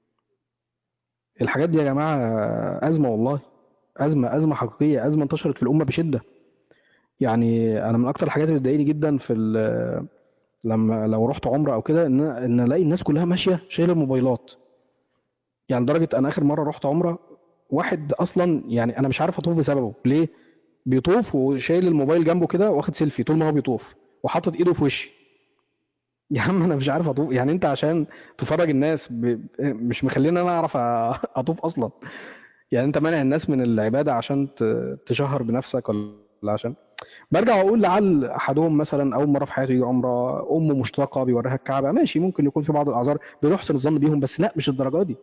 الحاجات دي يا جماعه ازمه والله ازمه ازمه حقيقيه ازمه انتشرت في الامه بشده يعني انا من اكتر الحاجات اللي بتضايقني جدا في ال- لما لو رحت عمره او كده ان ان الاقي الناس كلها ماشيه شايله الموبايلات يعني لدرجه انا اخر مره رحت عمره واحد اصلا يعني انا مش عارف اطوف بسببه ليه بيطوف وشايل الموبايل جنبه كده واخد سيلفي طول ما هو بيطوف وحاطط ايده في وشي يا عم انا مش عارف اطوف يعني انت عشان تفرج الناس ب... مش مخليني انا اعرف أ- اطوف اصلا يعني انت مانع الناس من العباده عشان ت- تشهر بنفسك ولا عشان برجع اقول لعل احدهم مثلا اول مره في حياته يجي عمره امه مشتاقه بيوريها الكعبه ماشي ممكن يكون في بعض الاعذار بيحسن الظن بيهم بس لا مش الدرجه دي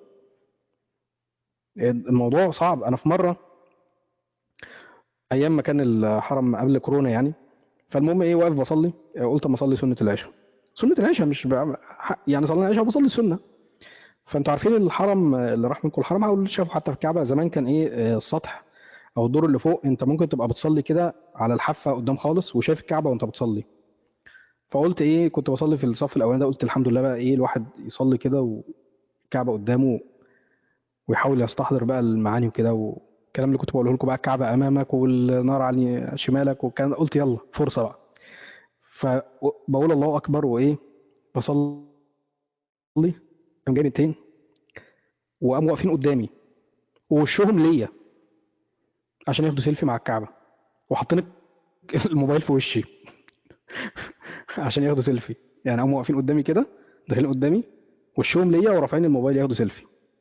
الموضوع صعب انا في مره ايام ما كان الحرم قبل كورونا يعني فالمهم ايه واقف بصلي قلت اما اصلي سنه العشاء سنه العشاء مش بعمل يعني صلينا العشاء وبصلي السنه فانتوا عارفين الحرم اللي راح منكم الحرم او اللي شافه حتى في الكعبه زمان كان ايه السطح او الدور اللي فوق انت ممكن تبقى بتصلي كده على الحافه قدام خالص وشايف الكعبه وانت بتصلي فقلت ايه كنت بصلي في الصف الاولاني ده قلت الحمد لله بقى ايه الواحد يصلي كده والكعبه قدامه ويحاول يستحضر بقى المعاني وكده والكلام اللي كنت بقوله لكم بقى الكعبه امامك والنار على شمالك والكلام ده قلت يلا فرصه بقى فبقول الله اكبر وايه بصلي قام جاي بنتين وقاموا واقفين قدامي ووشهم ليا عشان ياخدوا سيلفي مع الكعبه وحاطين الموبايل في وشي عشان ياخدوا سيلفي يعني قاموا واقفين قدامي كده داخلين قدامي وشهم ليا ورافعين الموبايل ياخدوا سيلفي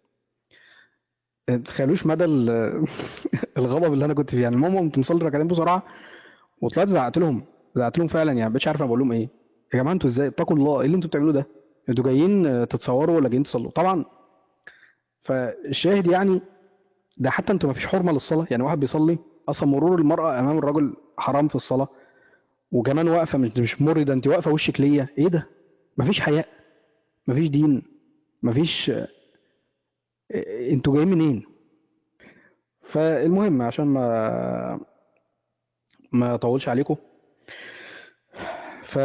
تخيلوش مدى ال- الغضب اللي انا كنت فيه يعني المهم قمت مصلي ركعتين بسرعه وطلعت زعقت لهم زعقت لهم فعلا يعني مبقتش عارف انا بقول لهم ايه يا جماعه انتوا ازاي اتقوا الله ايه اللي انتوا بتعملوه ده انتوا جايين تتصوروا ولا جايين تصلوا طبعا فالشاهد يعني ده حتى انتوا ما فيش حرمه للصلاه يعني واحد بيصلي اصلا مرور المراه امام الرجل حرام في الصلاه وكمان واقفه مش مش مر ده انت واقفه وشك ليا ايه ده مفيش حياء مفيش دين مفيش اه، انتوا جايين منين فالمهم عشان ما ما اطولش عليكم ف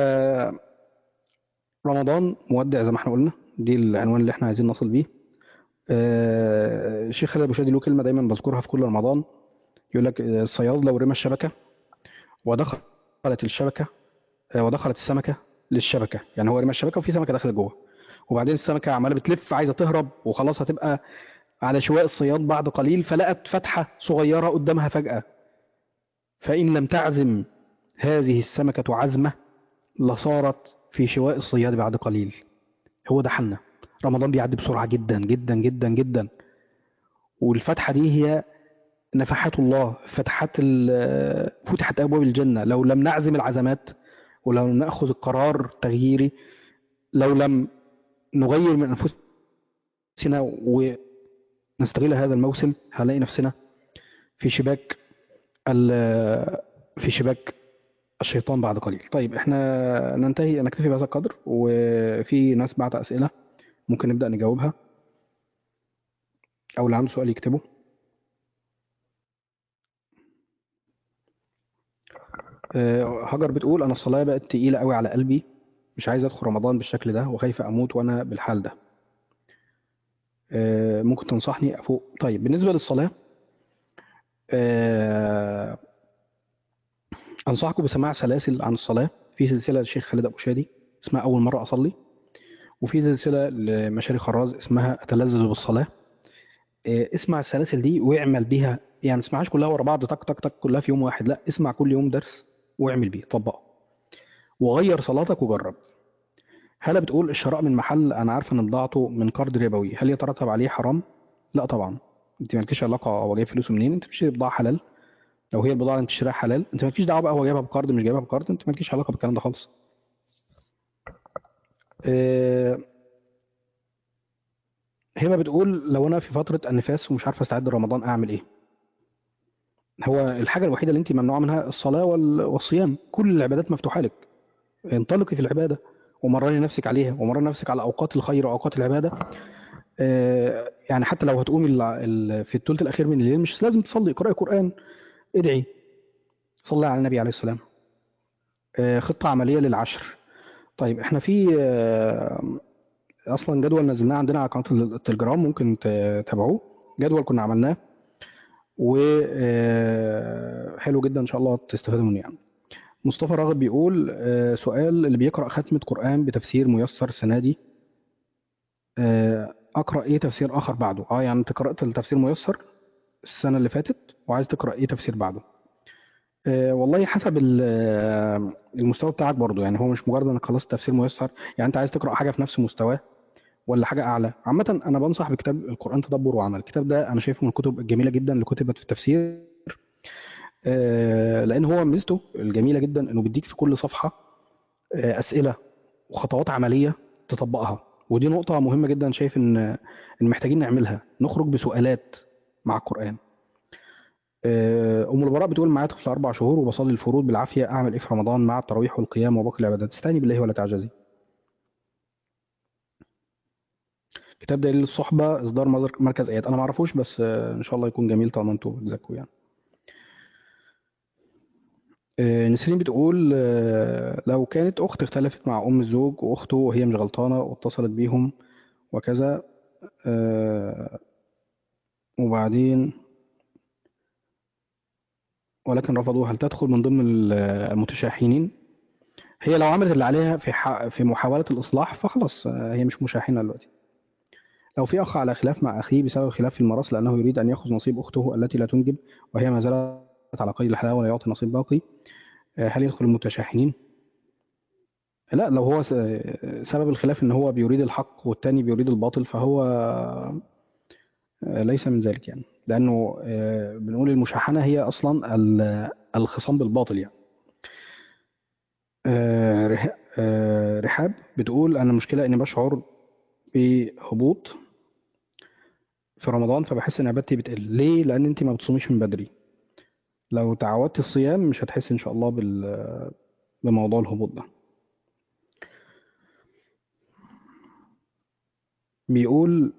رمضان مودع زي ما احنا قلنا دي العنوان اللي احنا عايزين نصل بيه آه، الشيخ خالد ابو شادي له كلمه دايما بذكرها في كل رمضان يقول لك آه، الصياد لو رمى الشبكه ودخلت الشبكه آه، ودخلت السمكه للشبكه يعني هو رمى الشبكه وفي سمكه دخلت جوه وبعدين السمكه عماله بتلف عايزه تهرب وخلاص هتبقى على شواء الصياد بعد قليل فلقت فتحه صغيره قدامها فجاه فان لم تعزم هذه السمكه عزمه لصارت في شواء الصياد بعد قليل هو ده حالنا رمضان بيعدي بسرعه جدا جدا جدا جدا والفتحه دي هي نفحات الله فتحات ال- فتحت ابواب الجنه لو لم نعزم العزمات ولو لم ناخذ القرار التغييري لو لم نغير من انفسنا ونستغل هذا الموسم هنلاقي نفسنا في شباك ال- في شباك الشيطان بعد قليل طيب احنا ننتهي نكتفي بهذا القدر وفي ناس بعت اسئله ممكن نبدا نجاوبها او اللي عنده سؤال يكتبه آه، هاجر بتقول انا الصلاه بقت تقيله قوي على قلبي مش عايز ادخل رمضان بالشكل ده وخايفه اموت وانا بالحال ده آه، ممكن تنصحني افوق طيب بالنسبه للصلاه آه، انصحكم بسماع سلاسل عن الصلاه في سلسله للشيخ خالد ابو شادي اسمها اول مره اصلي وفي سلسله لمشاري خراز اسمها اتلذذ بالصلاه آه، اسمع السلاسل دي واعمل بيها يعني ما تسمعهاش كلها ورا بعض تك تك تك كلها في يوم واحد لا اسمع كل يوم درس واعمل بيه طبقه وغير صلاتك وجرب هلا بتقول الشراء من محل انا عارفه ان بضاعته من قرض ربوي هل يترتب عليه حرام لا طبعا انت مالكيش علاقه هو جايب فلوسه منين انت بتشتري بضاعه حلال لو هي البضاعه اللي انت تشتريها حلال انت مالكيش دعوه بقى هو جايبها بقرض مش جايبها بقرض انت مالكيش علاقه بالكلام ده خالص آه، هبه بتقول لو انا في فتره النفاس ومش عارفه استعد لرمضان اعمل ايه هو الحاجه الوحيده اللي انت ممنوعه منها الصلاه وال- والصيام كل العبادات مفتوحه لك انطلقي في العباده ومرني نفسك عليها ومرني نفسك على اوقات الخير واوقات العباده آه، يعني حتى لو هتقومي ال- ال- في الثلث الاخير من الليل مش لازم تصلي اقراي قران ادعي صلي على النبي عليه السلام آه، خطه عمليه للعشر طيب احنا في آه، اصلا جدول نزلناه عندنا على قناه التليجرام ممكن ت- تتابعوه جدول كنا عملناه وحلو جدا ان شاء الله تستفادوا منه يعني مصطفى راغب بيقول آه، سؤال اللي بيقرأ ختمة قرآن بتفسير ميسر السنة دي آه، أقرأ إيه تفسير آخر بعده؟ أه يعني أنت قرأت التفسير ميسر السنة اللي فاتت وعايز تقرأ إيه تفسير بعده؟ آه، والله حسب ال- آه، المستوى بتاعك برضو يعني هو مش مجرد انك خلصت تفسير ميسر يعني انت عايز تقرا حاجه في نفس مستواه ولا حاجه اعلى عامه انا بنصح بكتاب القران تدبر وعمل الكتاب ده انا شايفه من الكتب الجميله جدا اللي كتبت في التفسير آه، لان هو ميزته الجميله جدا انه بيديك في كل صفحه آه، اسئله وخطوات عمليه تطبقها ودي نقطه مهمه جدا شايف ان ان محتاجين نعملها نخرج بسؤالات مع القران آه، ام البراء بتقول معايا طفل اربع شهور وبصلي الفروض بالعافيه اعمل ايه في رمضان مع التراويح والقيام وباقي العبادات استعيني بالله ولا تعجزي كتاب دليل الصحبه اصدار مزر- مركز ايات انا ما اعرفوش بس آه، ان شاء الله يكون جميل طالما انتوا بتذاكروا يعني آه، نسرين بتقول آه، لو كانت أخت اختلفت مع أم الزوج وأخته وهي مش غلطانة واتصلت بيهم وكذا آه، وبعدين ولكن رفضوا هل تدخل من ضمن ال- المتشاحنين هي لو عملت اللي عليها في ح- في محاولة الإصلاح فخلاص آه، هي مش مشاحنة دلوقتي لو في أخ على خلاف مع أخيه بسبب خلاف في الميراث لأنه يريد أن يأخذ نصيب أخته التي لا تنجب وهي ما زالت على قيد الحياة ولا يعطي نصيب باقي آه، هل يدخل المتشاحنين؟ لا لو هو س- سبب الخلاف ان هو بيريد الحق والتاني بيريد الباطل فهو آه، ليس من ذلك يعني لانه آه، بنقول المشاحنه هي اصلا ال- الخصام بالباطل يعني آه، رح- آه، رحاب بتقول انا المشكله اني بشعر بهبوط في رمضان فبحس ان عبادتي بتقل ليه لان انت ما بتصوميش من بدري لو تعودت الصيام مش هتحس ان شاء الله بال بموضوع الهبوط ده بيقول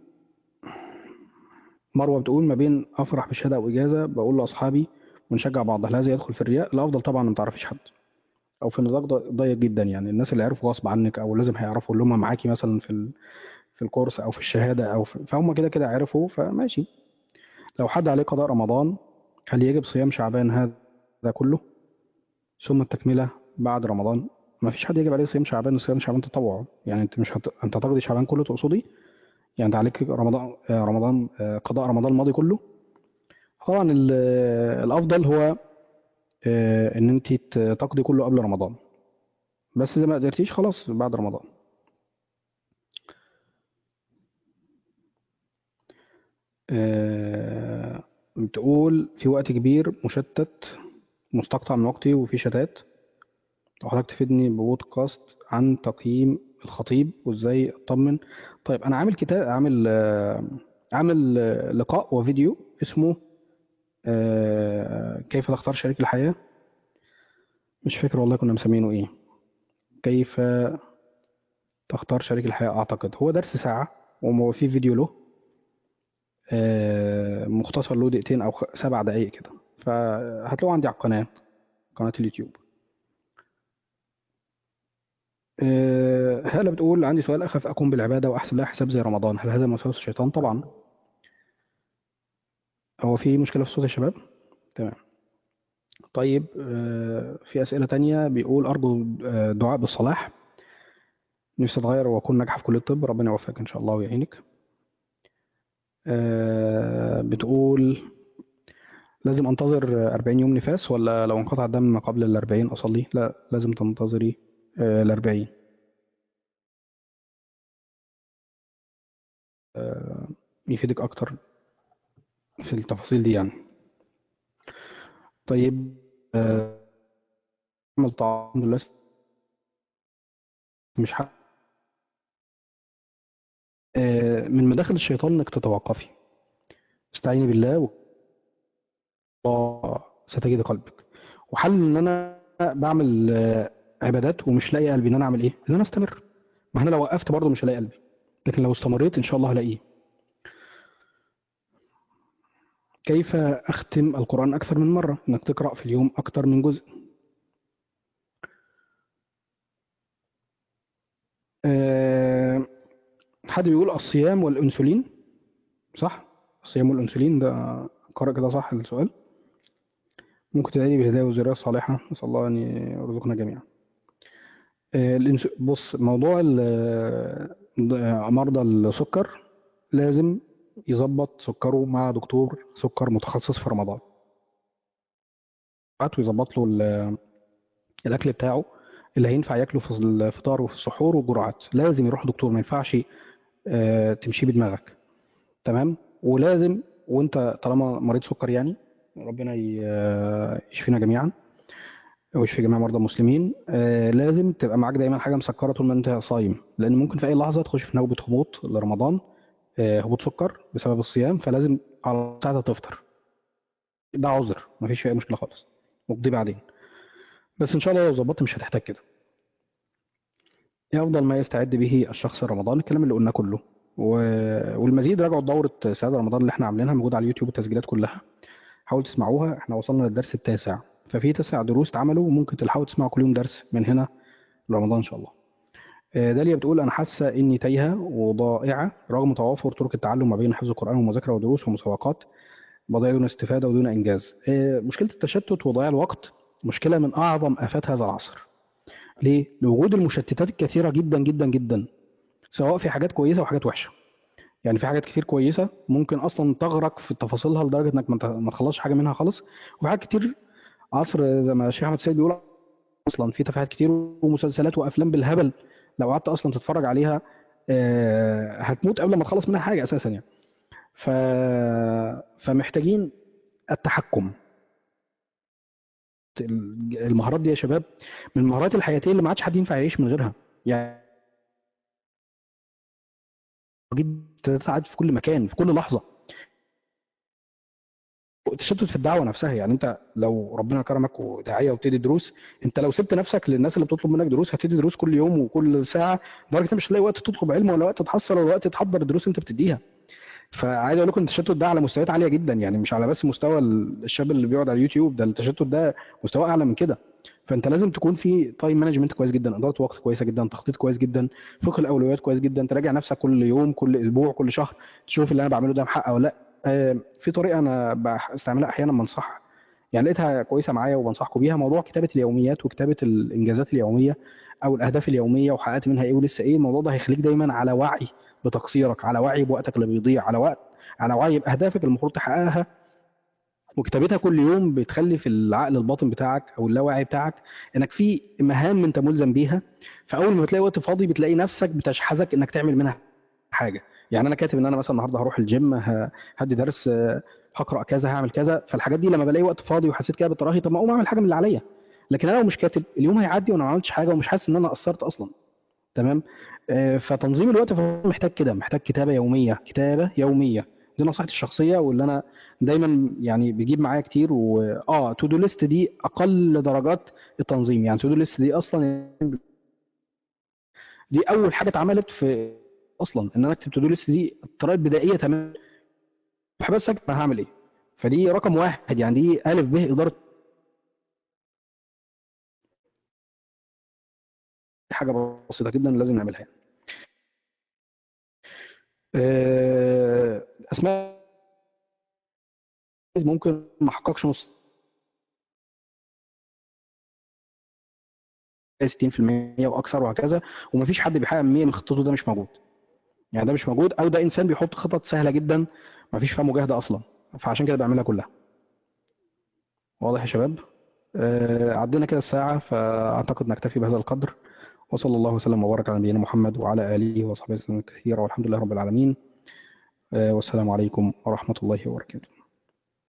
مروة بتقول ما بين أفرح بشهادة أو إجازة بقول لأصحابي ونشجع بعض هل هذا يدخل في الرياء؟ الأفضل طبعا ما تعرفيش حد أو في نطاق ض- ضيق جدا يعني الناس اللي عرفوا غصب عنك أو لازم هيعرفوا اللي هم معاكي مثلا في ال... في الكورس أو في الشهادة أو في... فهم كده كده عرفوا فماشي لو حد عليه قضاء رمضان هل يجب صيام شعبان هذا كله ثم التكملة بعد رمضان؟ ما فيش حد يجب عليه صيام شعبان وصيام شعبان تطوع يعني انت مش هت... انت تقضي شعبان كله تقصدي يعني انت عليك رمضان آه، رمضان آه، قضاء رمضان الماضي كله طبعا ال- الافضل هو آه، ان انت ت- تقضي كله قبل رمضان بس اذا ما قدرتيش خلاص بعد رمضان آه، بتقول في وقت كبير مشتت مستقطع من وقتي وفي شتات لو حضرتك تفيدني ببودكاست عن تقييم الخطيب وازاي اطمن طيب انا عامل كتاب عامل آه، عامل آه، لقاء وفيديو اسمه آه، كيف تختار شريك الحياة مش فاكر والله كنا مسمينه ايه كيف تختار شريك الحياة اعتقد هو درس ساعة وهو في فيديو له آه، مختصر له دقيقتين او خ- سبع دقايق كده فهتلاقوه عندي على القناة قناة اليوتيوب آه، هالة بتقول عندي سؤال أخاف أقوم بالعبادة وأحسب لها حساب زي رمضان هل هذا من وسوسة الشيطان؟ طبعا هو في مشكلة في صوت يا شباب؟ تمام طيب آه، في أسئلة تانية بيقول أرجو آه، دعاء بالصلاح نفسي أتغير وأكون ناجحة في كلية الطب ربنا يوفقك إن شاء الله ويعينك آه، بتقول لازم أنتظر 40 يوم نفاس ولا لو انقطع الدم ما قبل ال 40 أصلي؟ لا لازم تنتظري ال 40 يفيدك أكتر في التفاصيل دي يعني طيب آه، أعمل طعام دلوقتي مش حق آه، من مداخل الشيطان إنك تتوقفي استعيني بالله والله ستجد قلبك وحل إن أنا بعمل آه، عبادات ومش لاقي قلبي إن أنا أعمل إيه؟ إن أنا أستمر ما أنا لو وقفت برضه مش هلاقي قلبي لكن لو استمريت إن شاء الله هلاقيه كيف أختم القرآن أكثر من مرة؟ إنك تقرأ في اليوم أكثر من جزء آه، حد بيقول الصيام والأنسولين صح؟ الصيام والأنسولين ده قرأ كده صح السؤال ممكن تدعي لي بهداية وذرية صالحة نسأل الله أن يرزقنا جميعا آه، الإنس- بص موضوع ال- ض- مرضى السكر لازم يظبط سكره مع دكتور سكر متخصص في رمضان ويظبط له ال- الأكل بتاعه اللي هينفع ياكله في الفطار وفي السحور والجرعات لازم يروح دكتور ما ينفعش آه، تمشي بدماغك تمام ولازم وانت طالما مريض سكر يعني ربنا ي- آه، يشفينا جميعا ويشفي جميع مرضى المسلمين آه، لازم تبقى معاك دايما حاجه مسكره طول ما انت صايم لان ممكن في اي لحظه تخش في نوبه هبوط لرمضان آه، هبوط سكر بسبب الصيام فلازم على ساعتها تفطر ده عذر مفيش فيه اي مشكله خالص وقضي بعدين بس ان شاء الله لو ظبطت مش هتحتاج كده ايه افضل ما يستعد به الشخص لرمضان الكلام اللي قلناه كله و... والمزيد راجعوا دورة سعادة رمضان اللي احنا عاملينها موجودة على اليوتيوب التسجيلات كلها حاولوا تسمعوها احنا وصلنا للدرس التاسع ففي تسع دروس اتعملوا وممكن تلحقوا تسمعوا كل يوم درس من هنا لرمضان ان شاء الله آه، داليا بتقول انا حاسه اني تايهه وضائعه رغم توافر طرق التعلم ما بين حفظ القران ومذاكره ودروس ومسابقات بضيع دون استفاده ودون انجاز آه، مشكله التشتت وضياع الوقت مشكله من اعظم افات هذا العصر ليه لوجود المشتتات الكثيره جدا جدا جدا سواء في حاجات كويسه وحاجات وحشه يعني في حاجات كتير كويسه ممكن اصلا تغرق في تفاصيلها لدرجه انك ما ت- ما تخلصش حاجه منها خالص وفي حاجات كتير عصر زي ما الشيخ احمد سيد بيقول اصلا في تفاهات كتير ومسلسلات وافلام بالهبل لو قعدت اصلا تتفرج عليها آه، هتموت قبل ما تخلص منها حاجه اساسا يعني ف... فمحتاجين التحكم المهارات دي يا شباب من المهارات الحياتيه اللي ما عادش حد ينفع يعيش من غيرها يعني جدا تساعد في كل مكان في كل لحظه التشتت في الدعوه نفسها يعني انت لو ربنا كرمك وداعيه وبتدي دروس انت لو سبت نفسك للناس اللي بتطلب منك دروس هتدي دروس كل يوم وكل ساعه لدرجه انت مش هتلاقي وقت تطلب علم ولا وقت تحصل ولا وقت تحضر الدروس اللي انت بتديها فعايز اقول لكم التشتت ده على مستويات عاليه جدا يعني مش على بس مستوى الشاب اللي بيقعد على اليوتيوب ده التشتت ده مستوى اعلى من كده فانت لازم تكون في تايم مانجمنت كويس جدا اداره وقت كويسه جدا تخطيط كويس جدا فقه الاولويات كويس جدا تراجع نفسك كل يوم كل اسبوع كل شهر تشوف اللي انا بعمله ده محقق ولا لا آه، في طريقه انا بستعملها احيانا بنصح يعني لقيتها كويسه معايا وبنصحكم بيها موضوع كتابه اليوميات وكتابه الانجازات اليوميه او الاهداف اليوميه وحققت منها ايه ولسه ايه الموضوع ده هيخليك دايما على وعي بتقصيرك على وعي بوقتك اللي بيضيع على وقت على وعي باهدافك اللي المفروض تحققها وكتابتها كل يوم بتخلي في العقل الباطن بتاعك او اللاواعي بتاعك انك في مهام انت ملزم بيها فاول ما بتلاقي وقت فاضي بتلاقي نفسك بتشحذك انك تعمل منها حاجه يعني انا كاتب ان انا مثلا النهارده هروح الجيم ه- هدي درس آه، هقرا كذا هعمل كذا فالحاجات دي لما بلاقي وقت فاضي وحسيت كده بالتراخي طب ما اقوم اعمل حاجه من اللي عليا لكن انا لو مش كاتب اليوم هيعدي وانا ما عملتش حاجه ومش حاسس ان انا قصرت اصلا تمام آه، فتنظيم الوقت فهو محتاج كده محتاج كتابه يوميه كتابه يوميه دي نصيحتي الشخصيه واللي انا دايما يعني بيجيب معايا كتير واه تو دو ليست دي اقل درجات التنظيم يعني تو دو ليست دي اصلا دي اول حاجه اتعملت في اصلا ان انا اكتب تو دو ليست دي الطريقه البدائيه تمام بس اكتب انا هعمل ايه فدي رقم واحد يعني دي الف ب اداره حاجه بسيطه جدا لازم نعملها يعني. آه، اسماء ممكن ما حققش نص 60% واكثر وهكذا ومفيش حد بيحقق 100 من خطته ده مش موجود يعني ده مش موجود او ده انسان بيحط خطط سهله جدا مفيش فيها مجاهده اصلا فعشان كده بيعملها كلها واضح يا شباب آه، عدينا كده الساعه فاعتقد نكتفي بهذا القدر وصلى الله وسلم وبارك على نبينا محمد وعلى اله وصحبه وسلم كثيرا والحمد لله رب العالمين آه، والسلام عليكم ورحمه الله وبركاته